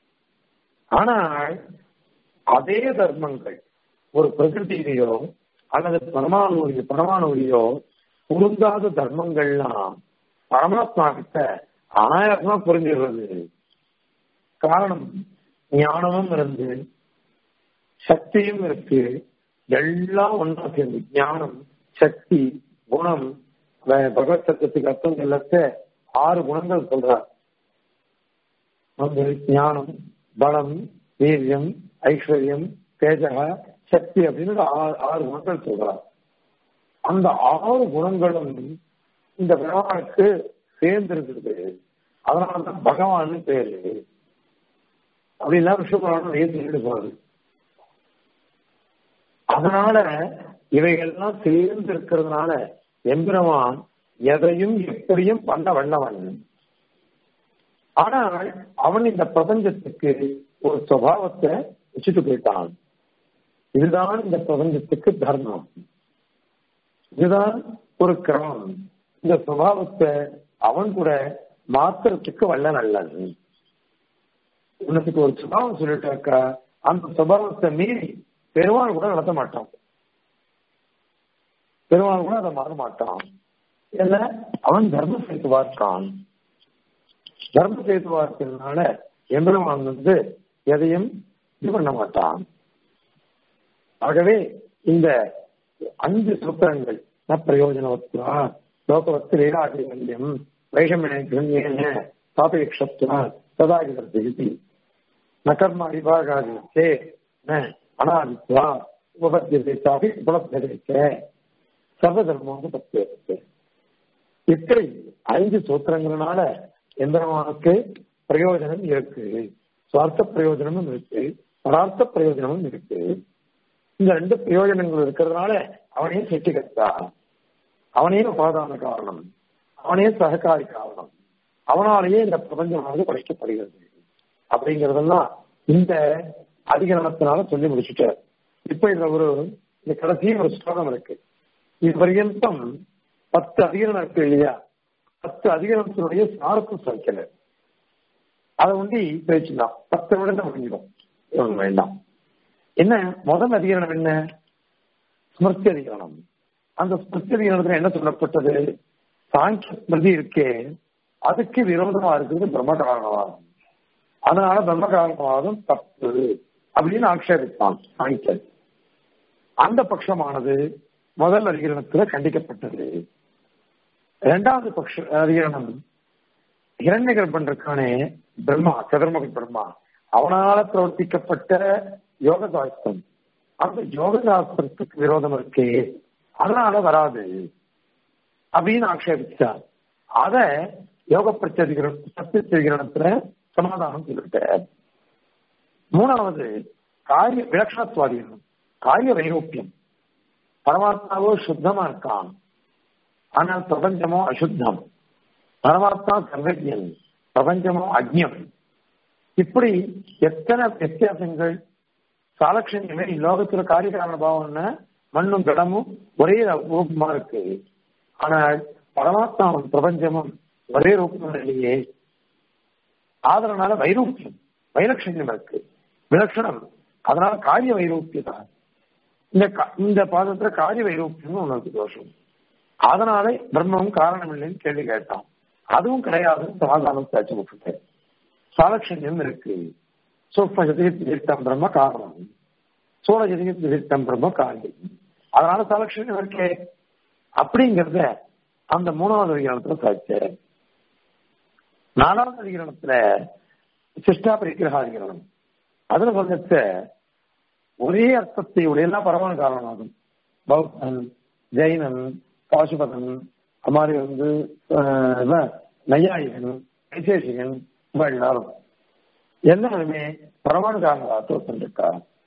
[SPEAKER 1] ஆனால் அதே தர்மங்கள் ஒரு பிரகிருதியிலேயோ அல்லது பரமாணுடைய பரமாணுடையோ பொருந்தாத தர்மங்கள்லாம் பரமாத்மா கிட்ட அனாயாசமா புரிஞ்சிடுறது காரணம் ஞானமும் இருந்து சக்தியும் இருக்கு எல்லாம் ஒன்றா சேர்ந்து ஞானம் சக்தி குணம் பகவத் சத்தத்துக்கு அர்த்தம் எல்லாத்த ஆறு குணங்கள் சொல்றார் வந்து ஞானம் பலம் வீரியம் ஐஸ்வர்யம் தேஜக சக்தி அப்படின்னு ஆறு ஆறு குணங்கள் சொல்றார் அந்த ஆறு குணங்களும் இந்த பகவானுக்கு சேர்ந்திருக்கிறது அதனாலதான் பகவான் பேரு அப்படின்னா விஸ்வபுராணம் ஏன் சொல்லிட்டு போறது அதனால இவைகள்லாம் சேர்ந்து இருக்கிறதுனால எம்பெருமான் எதையும் எப்படியும் பண்ண வல்லவன் ஆனால் அவன் இந்த பிரபஞ்சத்துக்கு ஒரு சுவாவத்தை வச்சுட்டு போயிட்டான் இதுதான் இந்த பிரபஞ்சத்துக்கு தர்மம் இதுதான் ஒரு கிரமம் இந்த சுபாவத்தை அவன் கூட மாத்திரத்துக்கு வல்ல நல்லன் உனக்கு ஒரு சுபாவம் சொல்லிட்டாக்கா அந்த சுபாவத்தை மீறி பெருமாள் கூட நடத்த மாட்டான் பெருமாள் கூட அதை மாற மாட்டான் இல்ல அவன் தர்ம சேத்துவா இருக்கான் தர்ம சேத்துவா இருக்கிறதுனால எம்பெருமான் வந்து எதையும் இது பண்ண மாட்டான் ஆகவே இந்த அஞ்சு சூத்திரங்கள் ந பிரயோஜனவத்துவா லோகவத்து லீலாதிகல்யம் வைஷமியேன சாபேக்ஷத்துவா சதாகிதர்த்தி ந கர்ம விபாகாதிச்சே ந அனாதித்வா உபபத்தியத்தை சாபி உபலப்தத்தை சர்வதர்மமாக பத்தியத்தை இப்படி ஐந்து சூத்திரங்களால எந்திரமானுக்கு பிரயோஜனம் இருக்கு சுவார்த்த பிரயோஜனமும் இருக்கு பதார்த்த பிரயோஜனமும் இருக்கு இந்த ரெண்டு பிரயோஜனங்கள் இருக்கிறதுனால அவனே சிருஷ்டிகர்த்தா அவனே உபாதான காரணம் அவனே சககாரி காரணம் அவனாலேயே இந்த பிரபஞ்சமானது படைக்கப்படுகிறது அப்படிங்கறதெல்லாம் இந்த அதிகரணத்தினால சொல்லி முடிச்சுட்டார் இப்ப இதுல ஒரு இந்த கடைசி ஒரு ஸ்லோகம் இருக்கு இது பர்யந்தம் பத்து அதிகரணம் இருக்கு இல்லையா பத்து அதிகரணத்தினுடைய சாரத்தை சொல்லிக்கல அதை ஒண்டி பேச்சுதான் பத்து விட முடிஞ்சிடும் வேண்டாம் என்ன முதல் அதிகரணம் என்ன ஸ்மிருதி அதிகரணம் அந்த ஸ்மிருதி அதிகரணத்துல என்ன சொல்லப்பட்டது சாங்கிய ஸ்மிருதி இருக்கே அதுக்கு விரோதமா இருக்கிறது பிரம்ம காரணவாதம் அதனால பிரம்ம காரணவாதம் தப்பு அப்படின்னு ஆட்சேபித்தான் சாங்கியன் அந்த பட்சமானது முதல் அதிகரணத்துல கண்டிக்கப்பட்டது இரண்டாவது பட்ச அதிகரணம் இரண்ய கர்ப்பன் இருக்கானே பிரம்மா சதுர்முக பிரம்மா அவனால பிரவர்த்திக்கப்பட்ட யோக சாஸ்திரம் அந்த யோக சாஸ்திரத்துக்கு விரோதம் இருக்கே அதனால வராது அப்படின்னு ஆக்ஷேபிச்சார் அத யோக பிரச்சதிகரண சத்தியத்திகரணத்துல சமாதானம் சொல்லிட்டார் மூணாவது காரிய விலட்சணத்துவாதிகரணம் காரிய வைரோப்பியம் பரமாத்மாவோ சுத்தமா இருக்கான் ஆனால் பிரபஞ்சமோ அசுத்தம் பரமாத்மா சர்வஜன் பிரபஞ்சமோ அக்ஞம் இப்படி எத்தனை வித்தியாசங்கள் சாலட்சண்யமே லோகத்துல காரியகாரண பாவம்னா மண்ணும் கடமும் ஒரே ரூபமா இருக்கு ஆனால் பரமாத்மாவும் பிரபஞ்சமும் ஒரே ரூபம் இல்லையே ஆதரனால வைரூப்பியம் வைலட்சண்யம் இருக்கு விலட்சணம் அதனால காரிய வைரூப்பியதான் இந்த இந்த பாதத்துல காரிய வைரூப்பியம் உனக்கு தோஷம் அதனாலே பிரம்மம் காரணம் இல்லைன்னு கேள்வி கேட்டான் அதுவும் கிடையாது சமாதானம் பேச்சு விட்டுட்டேன் சாலட்சண்யம் இருக்கு சூக்மஜதித்தம் பிரம்ம காரணம் சூழஜதித்தம் பிரம்ம காரியம் அதனால சாலட்சண்யம் இருக்கே அப்படிங்கறத அந்த மூணாவது அதிகாரத்துல சாய்ச்ச நாலாவது அதிகாரத்துல சிஷ்டா பரிகிரகாதிகரணம் அதுல சொல்லிச்ச ஒரே அர்த்தத்தை உடையெல்லாம் பரமான காரணமாகும் பௌத்தன் ஜெயினன் பாசுபதன் அது மாதிரி வந்து நையாயிகன் வைசேஷிகன் எல்லாரும் எல்லாருமே பரமாணு காரணவாதத்தை ஒத்துருக்கா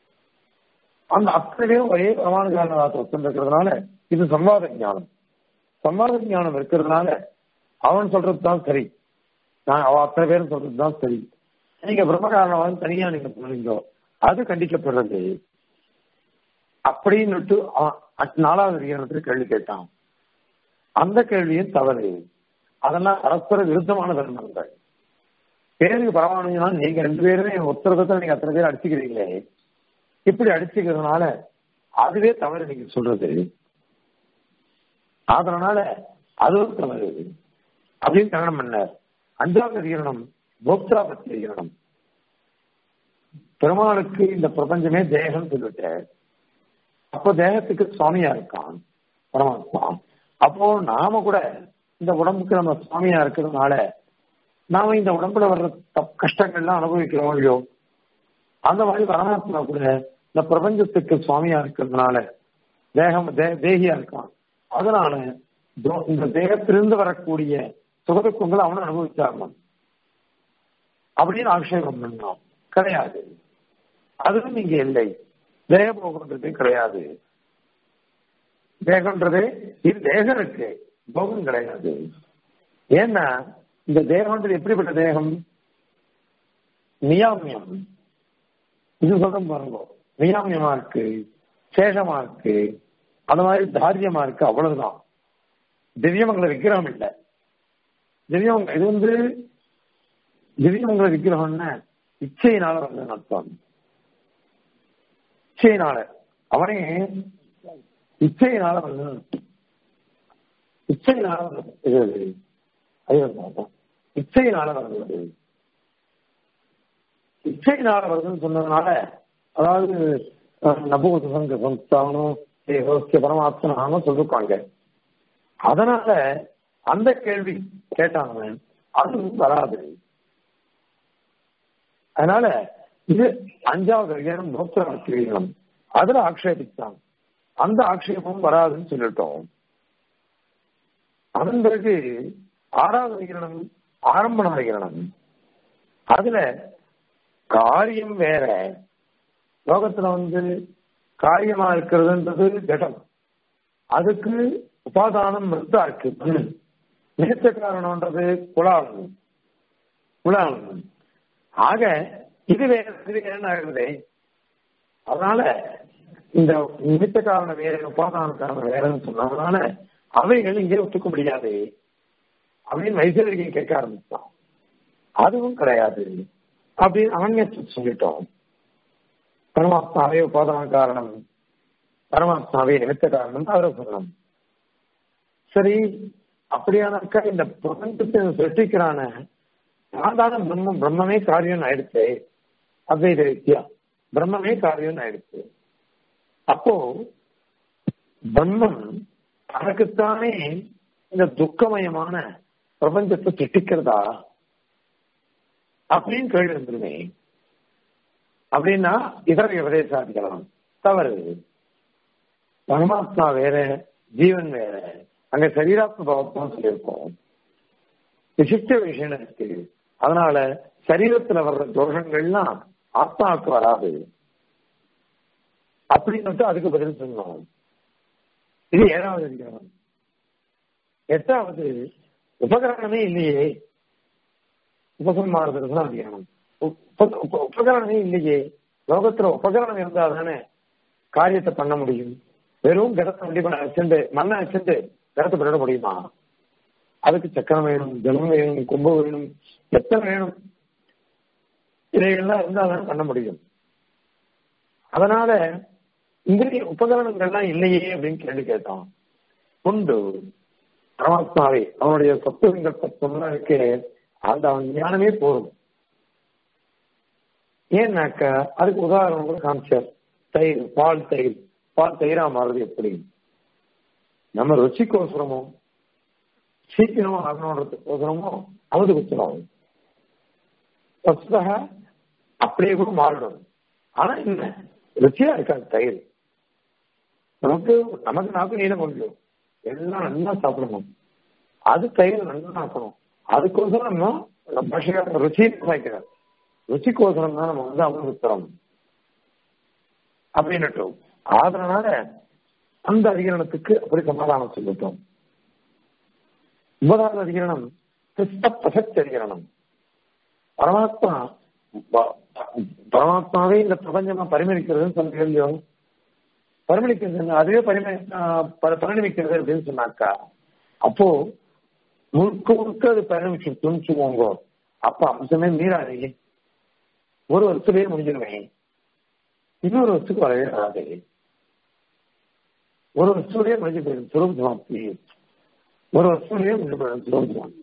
[SPEAKER 1] அந்த அத்தனை பேரும் ஒரே பரமாணு காரணவாதத்தை ஒத்துருக்கிறதுனால இது சம்வாத ஞானம் சம்வாத ஞானம் இருக்கிறதுனால அவன் சொல்றது தான் சரி நான் அவ அத்தனை பேரும் சொல்றது தான் சரி நீங்க பிரம்ம காரணவாதம் தனியா நீங்க சொல்றீங்களோ அது கண்டிக்கப்படுறது அப்படின்னுட்டு நாலாவது அதிகாரத்தில் கேள்வி கேட்டான் அந்த கேள்வியும் தவறு அதெல்லாம் பரஸ்பர விருத்தமான தர்மங்கள் பேருக்கு பரவாயில்லைன்னா நீங்க ரெண்டு பேருமே ஒருத்தரத்தை நீங்க அத்தனை பேர் அடிச்சுக்கிறீங்களே இப்படி அடிச்சுக்கிறதுனால அதுவே தவறு நீங்க சொல்றது அதனால அதுவும் தவறு அப்படின்னு கரணம் பண்ணார் அஞ்சாவது அதிகரணம் போக்தா பத்தி அதிகரணம் பெருமாளுக்கு இந்த பிரபஞ்சமே தேகம் சொல்லிட்டார் அப்போ தேகத்துக்கு சுவாமியா இருக்கான் பரமாத்மா அப்போ நாம கூட இந்த உடம்புக்கு நம்ம சுவாமியா இருக்கிறதுனால நாம இந்த உடம்புல வர்ற தப் கஷ்டங்கள்லாம் அனுபவிக்கிறோம் இல்லையோ அந்த மாதிரி பரமாத்மா கூட இந்த பிரபஞ்சத்துக்கு சுவாமியா இருக்கிறதுனால தேகம் தே- தேகியா இருக்கான் அதனால தோ- இந்த தேகத்திலிருந்து வரக்கூடிய சுகதுக்கங்களை அவனும் அனுபவிச்சாகணும் அப்படின்னு ஆக்ஷேபம் பண்ணோம் கிடையாது அதுவும் இங்க இல்லை தேக போகன்றது கிடையாது தேகன்றது இது தேகம் இருக்கு போகம் கிடையாது ஏன்னா இந்த தேகம்ன்றது எப்படிப்பட்ட தேகம் நியாமியம் இது சொல்றோம் பாருங்க நியாமியமா இருக்கு சேஷமா இருக்கு அந்த மாதிரி தாரியமா இருக்கு அவ்வளவுதான் திவ்யமங்கல விக்கிரகம் இல்ல திவ்யமங்க இது வந்து திவ்யமங்கல விக்கிரகம்னா இச்சையினால வந்து அர்த்தம் இச்சையினால அவனே இச்சையினால வந்து இச்சையினால வருது. இது இது. அது பார்ப்போம். இச்சையினால வருது இச்சையினால வருதுன்னு சொன்னதுனால அதாவது நபூத சங்க சம்ஸ்தானம் தேகோஸ்ய பரமாத்மனான்னு சொல்லிருப்பாங்க அதனால அந்த கேள்வி கேட்டாங்க அது வராது அதனால இது அஞ்சாவது அதிகாரம் நோக்கம் அதுல ஆக்ஷேபித்தான் அந்த ஆக்ஷேபமும் வராதுன்னு சொல்லிட்டோம் அதன் பிறகு ஆறாவது அதிகரணம் ஆரம்பண அதிகரணம் அதுல காரியம் வேற லோகத்துல வந்து காரியமா இருக்கிறதுன்றது ஜடம் அதுக்கு உபாதானம் மிருத்தா இருக்கு மண். நிமித்த காரணம்ன்றது குலாளம் குலாளம் ஆக இது வேற இது வேற ஆகுது அதனால இந்த நிமித்த காரணம் வேற உபாதான காரணம் வேறன்னு சொன்னதுனால அவைகள் இங்கே ஒத்துக்க முடியாது அப்படின்னு வைசரிகை கேட்க ஆரம்பிச்சான் அதுவும் கிடையாது அப்படின்னு அவன்யத்தை சொல்லிட்டோம் பரமாத்மாவே உபாதான காரணம் பரமாத்மாவே நிமித்த காரணம் அவரை சொல்லணும் சரி அப்படியானாக்கா இந்த பிரபஞ்சத்தை சிருஷ்டிக்கிறான சாதாரண பிரம்மம் பிரம்மமே காரியம் ஆயிடுச்சு அத்வைத வித்யா பிரம்மமே காரியம் ஆயிடுச்சு அப்போ பிரம்மம் தனக்குத்தானே இந்த துக்கமயமான பிரபஞ்சத்தை சிருஷ்டிக்கிறதா அப்படின்னு கேள்வி வந்துருமே அப்படின்னா இதர உபதேசாதிக்கலாம் தவறு பரமாத்மா வேற ஜீவன் வேற அங்க சரீராத்ம பாவத்தான் சொல்லியிருக்கோம் விசிஷ்ட விஷயம் இருக்கு அதனால சரீரத்துல வர்ற தோஷங்கள்லாம் ஆத்மாவுக்கு வராது அப்படின்னு அதுக்கு பதில் சொன்னோம் இது ஏழாவது அதிகாரம் எட்டாவது உபகரணமே இல்லையே உபசம்மாரதுக்கு தான் அதிகாரம் உப- உப- உபகரணமே இல்லையே லோகத்துல உபகரணம் இருந்தா தானே காரியத்தை பண்ண முடியும் வெறும் கடத்தை வண்டி வச்சுட்டு மண்ணை வச்சுட்டு கடத்தை பண்ணிட முடியுமா அதுக்கு சக்கரம் வேணும் ஜலம் வேணும் கொம்பு வேணும் எத்தனை வேணும் இதையெல்லாம் இருந்தா தானே பண்ண முடியும் அதனால இந்திரிய உபகரணங்கள்லாம் இல்லையே அப்படின்னு கேள்வி கேட்டான் உண்டு பரமாத்மாவே அவனுடைய சத்துவங்கள் தத்துவம்லாம் இருக்கே அந்த அவன் ஞானமே போதும் ஏன்னாக்கா அதுக்கு உதாரணம் கூட காமிச்சார் தயிர் பால் தயிர் பால் தயிரா மாறுது எப்படி நம்ம ருச்சிக்கோசரமோ சீக்கிரமா ஆகணுன்றதுக்கோசரமோ அமுது குத்துறோம் வஸ்துதா அப்படியே கூட மாறிடும் ஆனா என்ன ருச்சியா இருக்காது தயிர் நமக்கு நமக்கு நாக்கு நீளம் முடியும் எல்லாம் நல்லா சாப்பிடணும் அது தயிர் நல்லா ஆக்கணும் அதுக்கோசரம் நம்ம பாஷையாக ருச்சி வைக்கிறார் ருச்சிக்கோசரம் தான் நம்ம வந்து அமுது குத்துறோம் அப்படின்னுட்டு அதனால அந்த அதிகரணத்துக்கு அப்படி சமாதானம் சொல்லிட்டோம் ஒன்பதாவது அதிகரணம் கிருஷ்ண பிரசக்தி அதிகரணம் பரமாத்மா ப- பரமாத்மாவே இந்த பிரபஞ்சமா பரிமளிக்கிறதுன்னு சொன்னீங்க இல்லையோ பரிமளிக்கிறது அதுவே பரிம ஆஹ் ப- பரிணமிக்கிறது அப்படின்னு சொன்னாக்கா அப்போ முழுக்க முழுக்க அது பரிணமிச்சு துணிச்சுவோங்க அப்ப அம்சமே மீறாதே ஒரு வருஷத்துலயே முடிஞ்சிருவேன் இன்னொரு வருஷத்துக்கு வரவே வராது ஒரு வஸ்துலேயே முடிஞ்சு போயிடும் சுரூப சமாப்தி ஒரு வஸ்துலேயே முடிஞ்சு போயிடும் சுரூப சமாப்தி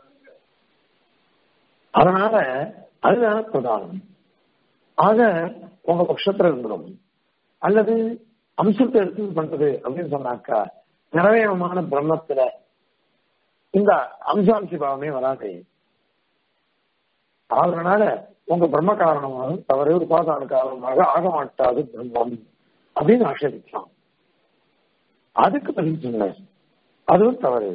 [SPEAKER 1] அதனால அதுதான பிரதானம் ஆக உங்க பட்சத்துல இருந்துடும் அல்லது அம்சத்தை எடுத்து பண்றது அப்படின்னு சொன்னாக்கா நிறைவேறமான பிரம்மத்துல இந்த அம்சாம்சி பாவமே வராது அதனால உங்க பிரம்ம காரணமாக தவறு உபாதான காரணமாக ஆக மாட்டாது பிரம்மம் அப்படின்னு ஆட்சேபிக்கலாம் அதுக்கு பதில் சொன்ன அதுவும் தவறு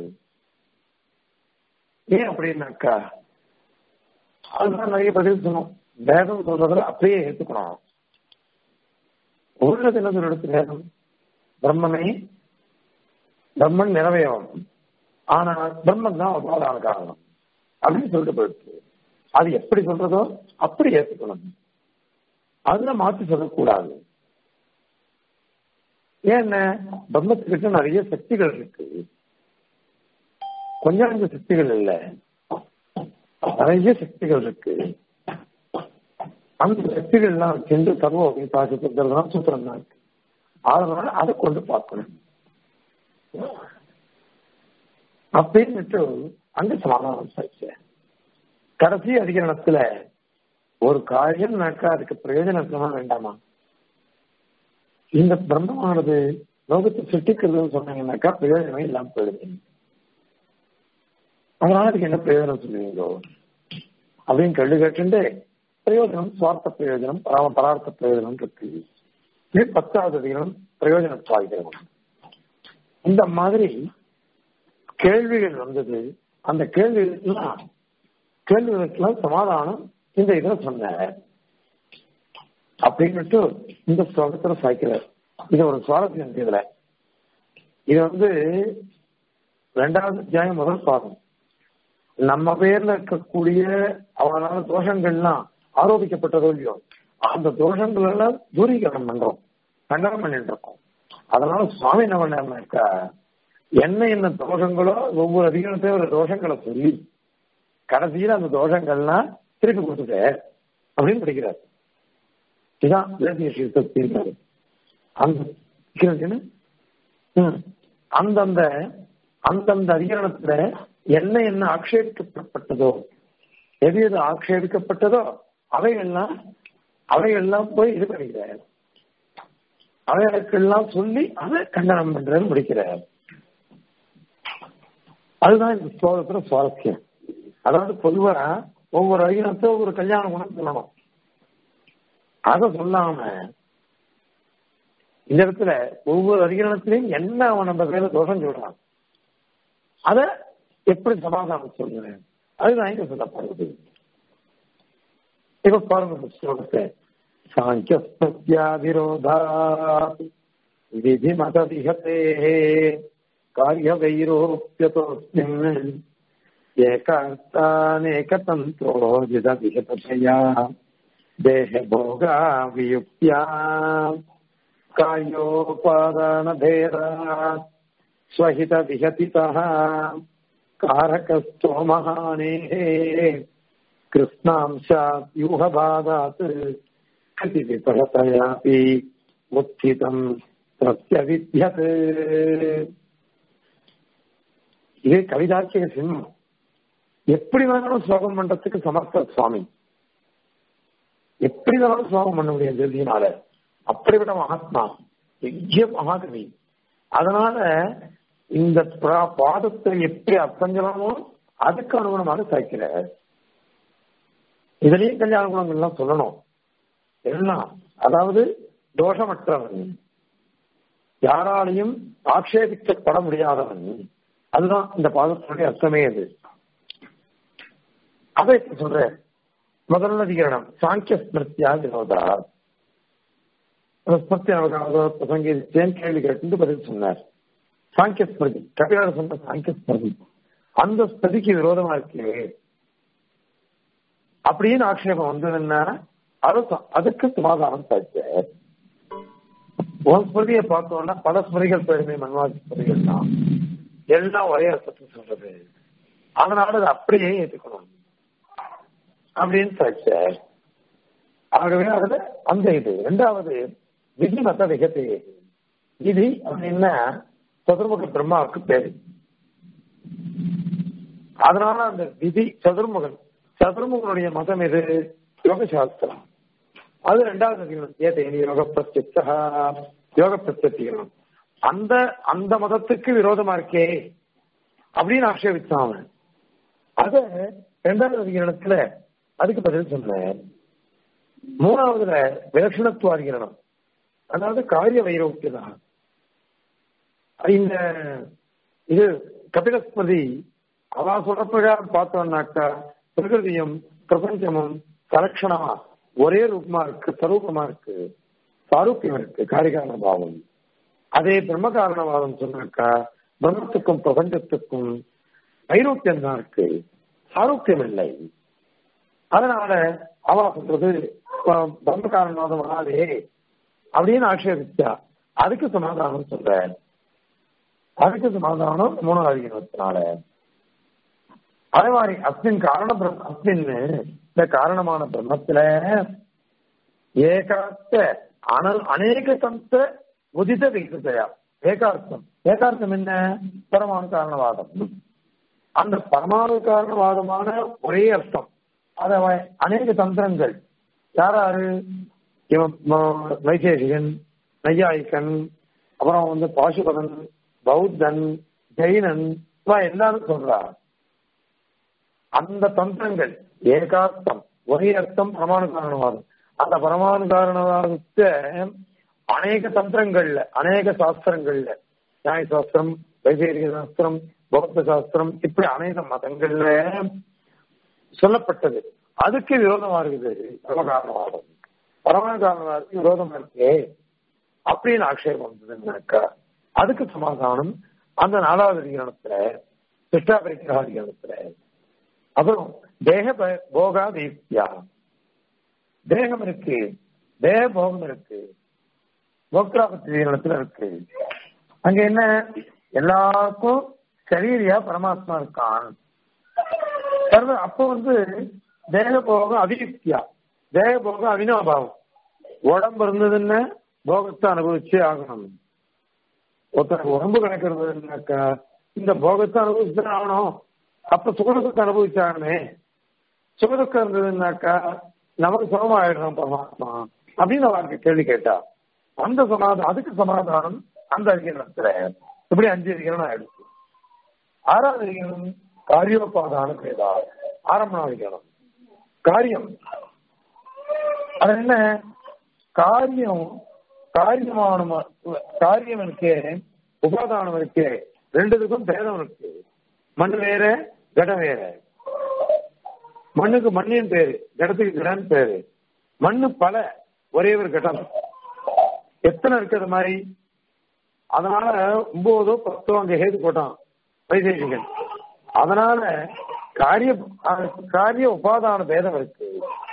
[SPEAKER 1] ஏன் அப்படின்னாக்கா அதுதான் நிறைய பதில் சொன்னோம் வேதம் சொல்றதுல அப்படியே ஏற்றுக்கணும் உள்ளது என்ன சொல்றது வேதம் பிரம்மனை பிரம்மன் நிறைவேறும் ஆனா பிரம்மன் தான் உபாதான காரணம் அப்படின்னு சொல்லிட்டு போயிடுச்சு அது எப்படி சொல்றதோ அப்படி ஏற்றுக்கணும் அதுல மாத்தி சொல்லக்கூடாது ஏன்னா பிரம்மத்துக்கிட்ட நிறைய சக்திகள் இருக்கு கொஞ்சம் கொஞ்சம் சக்திகள் இல்ல நிறைய சக்திகள் இருக்கு அந்த சக்திகள் எல்லாம் சென்று சர்வ பாசிக்கிறதுலாம் சூத்திரம் தான் இருக்கு அதனால அதை கொண்டு பார்க்கணும் அப்படின்னுட்டு அங்க சமாதானம் சாட்சி கடைசி அதிகரணத்துல ஒரு காரியம்னாக்கா அதுக்கு பிரயோஜனமா வேண்டாமா இந்த பிரம்மமானது லோகத்தை சிருஷ்டிக்கிறதுன்னு சொன்னீங்கன்னாக்கா பிரயோஜனமே இல்லாம போயிடுது அதனால அதுக்கு என்ன பிரயோஜனம் சொல்லுவீங்களோ அப்படின்னு கேள்வி கேட்டுட்டு பிரயோஜனம் சுவார்த்த பிரயோஜனம் பராம பரார்த்த பிரயோஜனம் இருக்கு இது பத்தாவது அதிகாரம் பிரயோஜன சுவாகிரம் இந்த மாதிரி கேள்விகள் வந்தது அந்த கேள்விகளுக்கெல்லாம் கேள்விகளுக்கெல்லாம் சமாதானம் இந்த இதுல சொன்ன அப்படின்னுட்டு இந்த ஸ்லோகத்துல சாய்க்கிறார் இது ஒரு சுவாரஸ்யம் இதுல இது வந்து ரெண்டாவது அத்தியாயம் முதல் பாதம் நம்ம பேர்ல இருக்கக்கூடிய அவனால தோஷங்கள்லாம் ஆரோபிக்கப்பட்டதோ இல்லையோ அந்த தோஷங்கள் எல்லாம் தூரீகரணம் பண்றோம் கண்டனம் பண்ணிட்டு இருக்கோம் அதனால சுவாமி என்ன பண்ணாருனாக்கா என்ன என்ன தோஷங்களோ ஒவ்வொரு அதிகாரத்தையும் ஒரு தோஷங்களை சொல்லி கடைசியில் அந்த தோஷங்கள்லாம் திருப்பி கொடுத்துட்டு அப்படின்னு படிக்கிறார் இதான் தேசிய அந்த அந்தந்த அந்தந்த அதிகாரத்துல என்ன என்ன ஆக்ஷேபிக்கப்பட்டதோ எது எது ஆக்ஷேபிக்கப்பட்டதோ அவைகள்லாம் அவைகள்லாம் போய் இது பண்ணிக்கிறார் அவைகளுக்கெல்லாம் சொல்லி அதை கண்டனம் பண்றது முடிக்கிறார் அதுதான் இந்த ஸ்லோகத்துல சுவாரஸ்யம் அதாவது பொதுவா ஒவ்வொரு அதிகாரத்தை ஒவ்வொரு கல்யாண குணம் சொல்லணும் அதை சொல்லாம இந்த இடத்துல ஒவ்வொரு அதிகாரத்திலையும் என்ன அவன் நம்ம பேர தோஷம் சொல்றான் அத எப்படி சமாதானம் சொல்றேன் அதுதான் இங்க சொல்லப்படுறது இப்ப பாருங்க ஸ்லோகத்தை சாங்கியா விரோதா விதி மத விகத்தே காரிய வைரோப்பியதோஸ்மின் ஏகார்த்தானேகதந்தோ வித விகதயா தேக போகா வியுக்தியா காயோபாதான பேதா स्वहित विहतितः कारकस्थो महानेः कृष्णांशात् व्यूहबाधात् कृतिविपरतयापि उत्थितम् प्रत्यविद्यते இது கவிதார்க்கிக சிம்மம் எப்படி வேணாலும் ஸ்லோகம் பண்றதுக்கு சமர்த்த சுவாமி எப்படி வேணாலும் ஸ்லோகம் பண்ண முடியும் ஜெல்தியினால அப்படிப்பட்ட மகாத்மா பெரிய மகாகவி அதனால இந்த பாதத்தை எப்படி அர்த்தம் சொல்லணுமோ அதுக்கு அனுகுணமாக சாய்க்கிற இதுலயும் கல்யாண குணங்கள்லாம் சொல்லணும் எல்லாம் அதாவது தோஷமற்றவன் யாராலையும் ஆக்ஷேபிக்கப்பட முடியாதவன் அதுதான் இந்த பாதத்தினுடைய அர்த்தமே அது அதை சொல்ற முதல் அதிகரணம் சாங்கிய ஸ்மிருத்தியா வினோதா ஸ்மிருதி நமக்கு பிரசங்கிச்சேன் கேள்வி கேட்டு பதில் சொன்னார் சாங்கிய ஸ்மிருதி கபிலார் சொன்ன சாங்கிய ஸ்மிருதி அந்த ஸ்மிருதிக்கு விரோதமா இருக்கு அப்படின்னு ஆக்ஷேபம் வந்ததுன்னா அது அதுக்கு சமாதானம் சாய்ச்ச ஒரு ஸ்மிருதியை பார்த்தோம்னா பல ஸ்மிருதிகள் பெருமை மன்வாதி ஸ்மிருதிகள் தான் எல்லாம் ஒரே அர்த்தத்தை சொல்றது அதனால அதை அப்படியே ஏற்றுக்கணும் அப்படின்னு சாய்ச்ச ஆகவே அதுல அந்த இது ரெண்டாவது விதிமத விகத்தையே விதி அப்படின்னா சதுர்முக பிரம்மாவுக்கு பேரு அதனால அந்த விதி சதுர்முகன் சதுர்முகனுடைய மதம் எது யோக சாஸ்திரம் அது ரெண்டாவது அதிகரணம் ஏதேனி யோக பிரத்யக்தா யோக பிரத்யத்திகரணம் அந்த அந்த மதத்துக்கு விரோதமா இருக்கே அப்படின்னு ஆட்சேபிச்சான் அவன் அத ரெண்டாவது அதிகரணத்துல அதுக்கு பதில் சொன்னேன் மூணாவதுல விலட்சணத்துவாதிகரணம் அதாவது காரிய வைரோக்கியதான் இந்த இது கபிலஸ்மதி அவ சொல்ற பிரகாரம் பார்த்தோம்னாக்கா பிரகிருதியும் பிரபஞ்சமும் கலட்சணமா ஒரே ரூபமா இருக்கு சரூபமா இருக்கு சாரூக்கியம் இருக்கு காரிகாரண பாவம் அதே பிரம்ம காரணவாதம் சொன்னாக்கா பிரம்மத்துக்கும் பிரபஞ்சத்துக்கும் வைரோக்கியம் தான் இருக்கு சாரூக்கியம் இல்லை அதனால அவ சொல்றது பிரம்ம காரணவாதம் வராதே அப்படின்னு ஆட்சேபிச்சா அதுக்கு சமாதானம் சொல்ற அதுக்கு சமாதானம் மூணாவது இருபத்தினால அதே மாதிரி அஸ்மின் காரண அஸ்மின் இந்த காரணமான பிரம்மத்துல ஏகார்த்த அனல் அநேக தந்த உதித விகிதயா ஏகார்த்தம் ஏகார்த்தம் என்ன பரமாணு காரணவாதம் அந்த பரமாணு காரணவாதமான ஒரே அர்த்தம் அத அநேக தந்திரங்கள் யாராரு இவன் வைசேஷிகன் நையாயிக்கன் அப்புறம் வந்து பாசுபதன் பௌத்தன் ஜெயினன் எல்லாரும் சொல்றார் அந்த தந்திரங்கள் ஏகார்த்தம் ஒரே அர்த்தம் பரமாணு காரணவாதம் அந்த பரமாணு காரணவாதத்தை அநேக தந்திரங்கள்ல அநேக சாஸ்திரங்கள்ல நியாய சாஸ்திரம் வைசேரிக சாஸ்திரம் பௌத்த சாஸ்திரம் இப்படி அநேக மதங்கள்ல சொல்லப்பட்டது அதுக்கு விரோதமா இருக்குது பரமகாரணவாதம் பரமாணு காரணவாதத்துக்கு விரோதமா இருக்கே அப்படின்னு ஆட்சேபம் வந்ததுன்னாக்கா அதுக்கு சமாதானம் அந்த நாலாவது அதிகரணத்துல சிஷ்டாபரிக்கிற அதிகரணத்துல அப்புறம் தேக போகா தீப்தியா தேகம் இருக்கு தேக போகம் இருக்கு போக்திராபத்தி தீரணத்துல இருக்கு அங்க என்ன எல்லாருக்கும் சரீரியா பரமாத்மா இருக்கான் அப்ப வந்து தேக போகம் அபியுக்தியா தேக போகம் அவினாபாவம் உடம்பு இருந்ததுன்னு போகத்தை அனுபவிச்சே ஆகணும் ஒருத்தருக்கு உடம்பு கிடைக்கிறதுனாக்கா இந்த போகத்தை அனுபவிச்சு ஆகணும் அப்ப சுகதுக்கத்தை அனுபவிச்சாகணுமே சுகதுக்கம் இருந்ததுன்னாக்கா நமக்கு சுகமாயிடணும் பரமாத்மா அப்படின்னு அவருக்கு கேள்வி கேட்டா அந்த சமாதானம் அதுக்கு சமாதானம் அந்த அதிகரணத்துல இப்படி அஞ்சு அதிகரணம் ஆயிடுச்சு ஆறாவது அதிகரணம் காரியோபாதான பேதா ஆரம்பணம் அதிகரணம் காரியம் அது என்ன காரியம் காரியமான காரியம் இருக்கே உபாதானம் இருக்கே ரெண்டுத்துக்கும் பேதம் இருக்கு மண் வேற கடம் வேற மண்ணுக்கு மண்ணின் பேரு கடத்துக்கு கடன் பேரு மண்ணு பல ஒரே ஒரு கட்டம் எத்தனை இருக்குது மாதிரி அதனால ஒன்பதோ பத்தோ அங்க ஹேது போட்டான் வைசேஷிகன் அதனால காரிய காரிய உபாதான பேதம் இருக்கு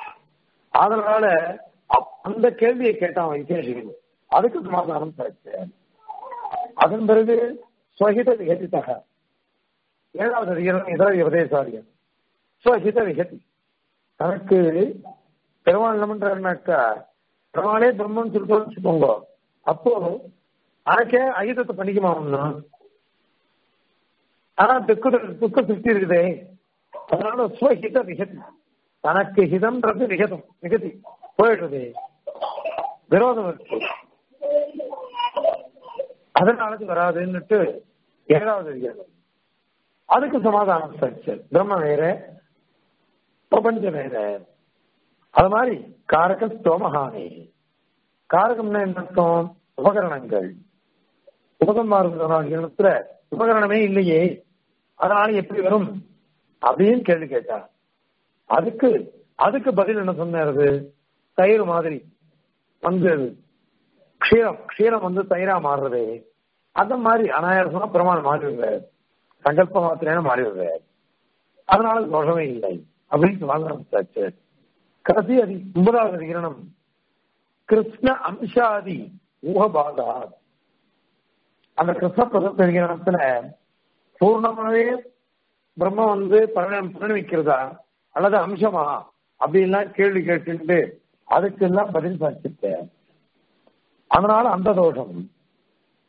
[SPEAKER 1] அதனால அந்த கேள்வியை கேட்டான் வைசேஷிகன் அதுக்கு சமாதானம் கிடைச்சு அதன் பிறகு ஸ்வஹித விகதித்தக ஏழாவது அதிகாரம் இதர உபதேசாரியம் ஸ்வஹித விகதி தனக்கு பெருமாள் என்னமன்றாருனாக்கா பெருமாளே பிரம்மன் சொல்லிட்டு வச்சுக்கோங்க அப்போ ஆனக்கே அகிதத்தை பண்ணிக்குமா ஒண்ணு ஆனா துக்க துக்க திருப்தி இருக்குதே அதனால ஸ்வஹித விகதி தனக்கு ஹிதம்ன்றது விகதம் விகதி போயிடுறது விரோதம் இருக்கு அதனாலது வராதுன்னுட்டு ஏழாவது அதிகாரம் அதுக்கு சமாதானம் சர்ச்சு பிரம்ம வேற பிரபஞ்சம் வேற அது மாதிரி காரக ஸ்தோமஹானி காரகம்னா என்ன அர்த்தம் உபகரணங்கள் உபகரணத்துல உபகரணமே இல்லையே அதனால எப்படி வரும் அப்படின்னு கேள்வி கேட்டா அதுக்கு அதுக்கு பதில் என்ன சொன்னாரு தயிர் மாதிரி வந்து க்ஷீரம் க்ஷீரம் வந்து தயிரா மாறுறது அந்த மாதிரி அனாயாசமா பிரமாணம் மாறி விடுறாரு சங்கல்ப மாத்திரேன மாறி விடுறாரு அதனால தோஷமே இல்லை அப்படின்னு சொல்ல ஆரம்பிச்சாச்சு கடைசி அதி ஒன்பதாவது அதிகரணம் கிருஷ்ண அம்சாதி ஊகபாதா அந்த கிருஷ்ண பிரதத்த அதிகரணத்துல பூர்ணமாவே பிரம்ம வந்து பரிணமிக்கிறதா அல்லது அம்சமா அப்படின்லாம் கேள்வி கேட்டுட்டு அதுக்கெல்லாம் பதில் சாட்சிட்டேன் அதனால அந்த தோஷம்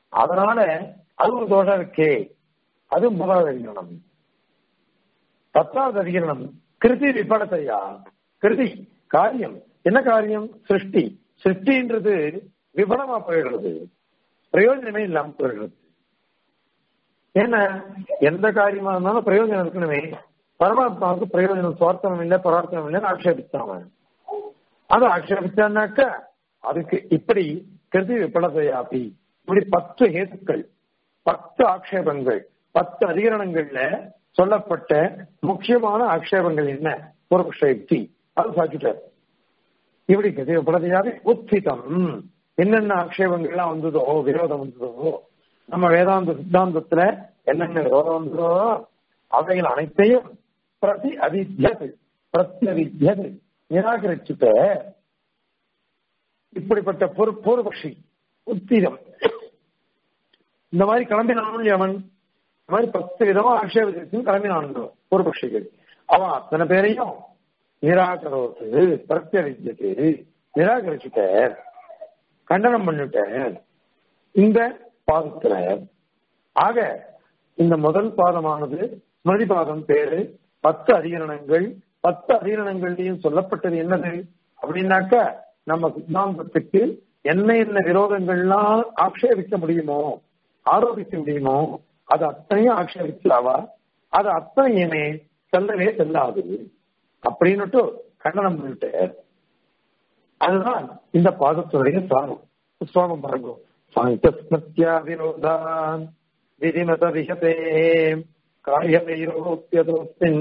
[SPEAKER 1] அதனால அது ஒரு தோஷம் இருக்கே அது முதலாவது அதிகரணம் பத்தாவது அதிகரணம் கிருதி விபடத்தையா கிருதி காரியம் என்ன காரியம் சிருஷ்டி சிருஷ்டின்றது விபடமா போயிடுறது பிரயோஜனமே இல்லாம போயிடுறது ஏன்னா எந்த காரியமா இருந்தாலும் பிரயோஜனம் இருக்கணுமே பரமாத்மாவுக்கு பிரயோஜனம் சுவார்த்தனம் இல்லை பரார்த்தனம் இல்லைன்னு ஆட்சேபிச்சான் அது ஆட்சேபிச்சான்னாக்க அதுக்கு இப்படி கிருதி விபலதையாபி இப்படி பத்து ஹேத்துக்கள் பத்து ஆக்ஷேபங்கள் பத்து அதிகரணங்கள்ல சொல்லப்பட்ட முக்கியமான ஆக்ஷேபங்கள் என்ன பூர்வபக்ஷ யுக்தி அது சாக்கிட்டார் இப்படி கிருதி விபலதையாபி உத்திதம் என்னென்ன ஆக்ஷேபங்கள்லாம் வந்ததோ விரோதம் வந்ததோ நம்ம வேதாந்த சித்தாந்தத்துல என்னென்ன விரோதம் வந்ததோ அவைகள் அனைத்தையும் பிரதி அவித்தியது பிரத்யவித்தியது நிராகரிச்சுட்ட இப்படிப்பட்ட பொறு பூர்வபக்ஷி உத்திரம் இந்த மாதிரி கிளம்பினானும் அவன் இந்த மாதிரி பத்து விதமா ஆட்சேபத்திற்கும் கிளம்பினான் பூர்வபக்ஷிகள் அவன் அத்தனை பேரையும் நிராகரோத்து பிரத்யவித்தியது நிராகரிச்சுட்ட கண்டனம் பண்ணிட்ட இந்த பாதத்துல ஆக இந்த முதல் பாதமானது ஸ்மிருதி பாதம் பேரு பத்து அதிகரணங்கள் பத்து அதிகரணங்கள்லயும் சொல்லப்பட்டது என்னது அப்படின்னாக்க நம்ம சித்தாந்தத்துக்கு என்ன என்ன விரோதங்கள்லாம் ஆக்ஷேபிக்க முடியுமோ ஆரோபிக்க முடியுமோ அது அத்தனையும் ஆக்ஷேபிக்கலாவா அது அத்தனையுமே செல்லவே செல்லாது அப்படின்னுட்டு கண்டனம் பண்ணிட்டு அதுதான் இந்த பாதத்துடைய சாரம் சுவாமம் பாருங்க சாங்கியா விரோதான் விதிமத விஹதே कार्यवैरोप्यतोऽस्मिन्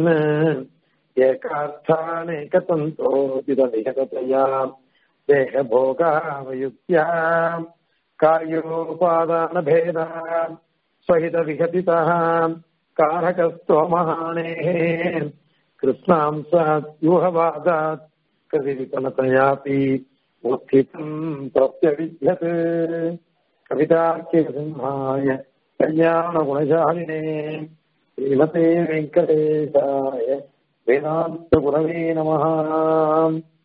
[SPEAKER 1] एकार्थानेकतन्तोदितविहततया देहभोगावयुक्त्या कार्योपादानभेदा स्वहितविहतितः कारकस्त्वमहानेः कृष्णांसाद्यूहवादात् कविविपनतयापि उत्थितम् प्रत्यविद्यते कवितार्किकसिंहाय कल्याणगुणशालिने श्रीमते वेङ्कटेशाय वेदान्तगुरवे नमः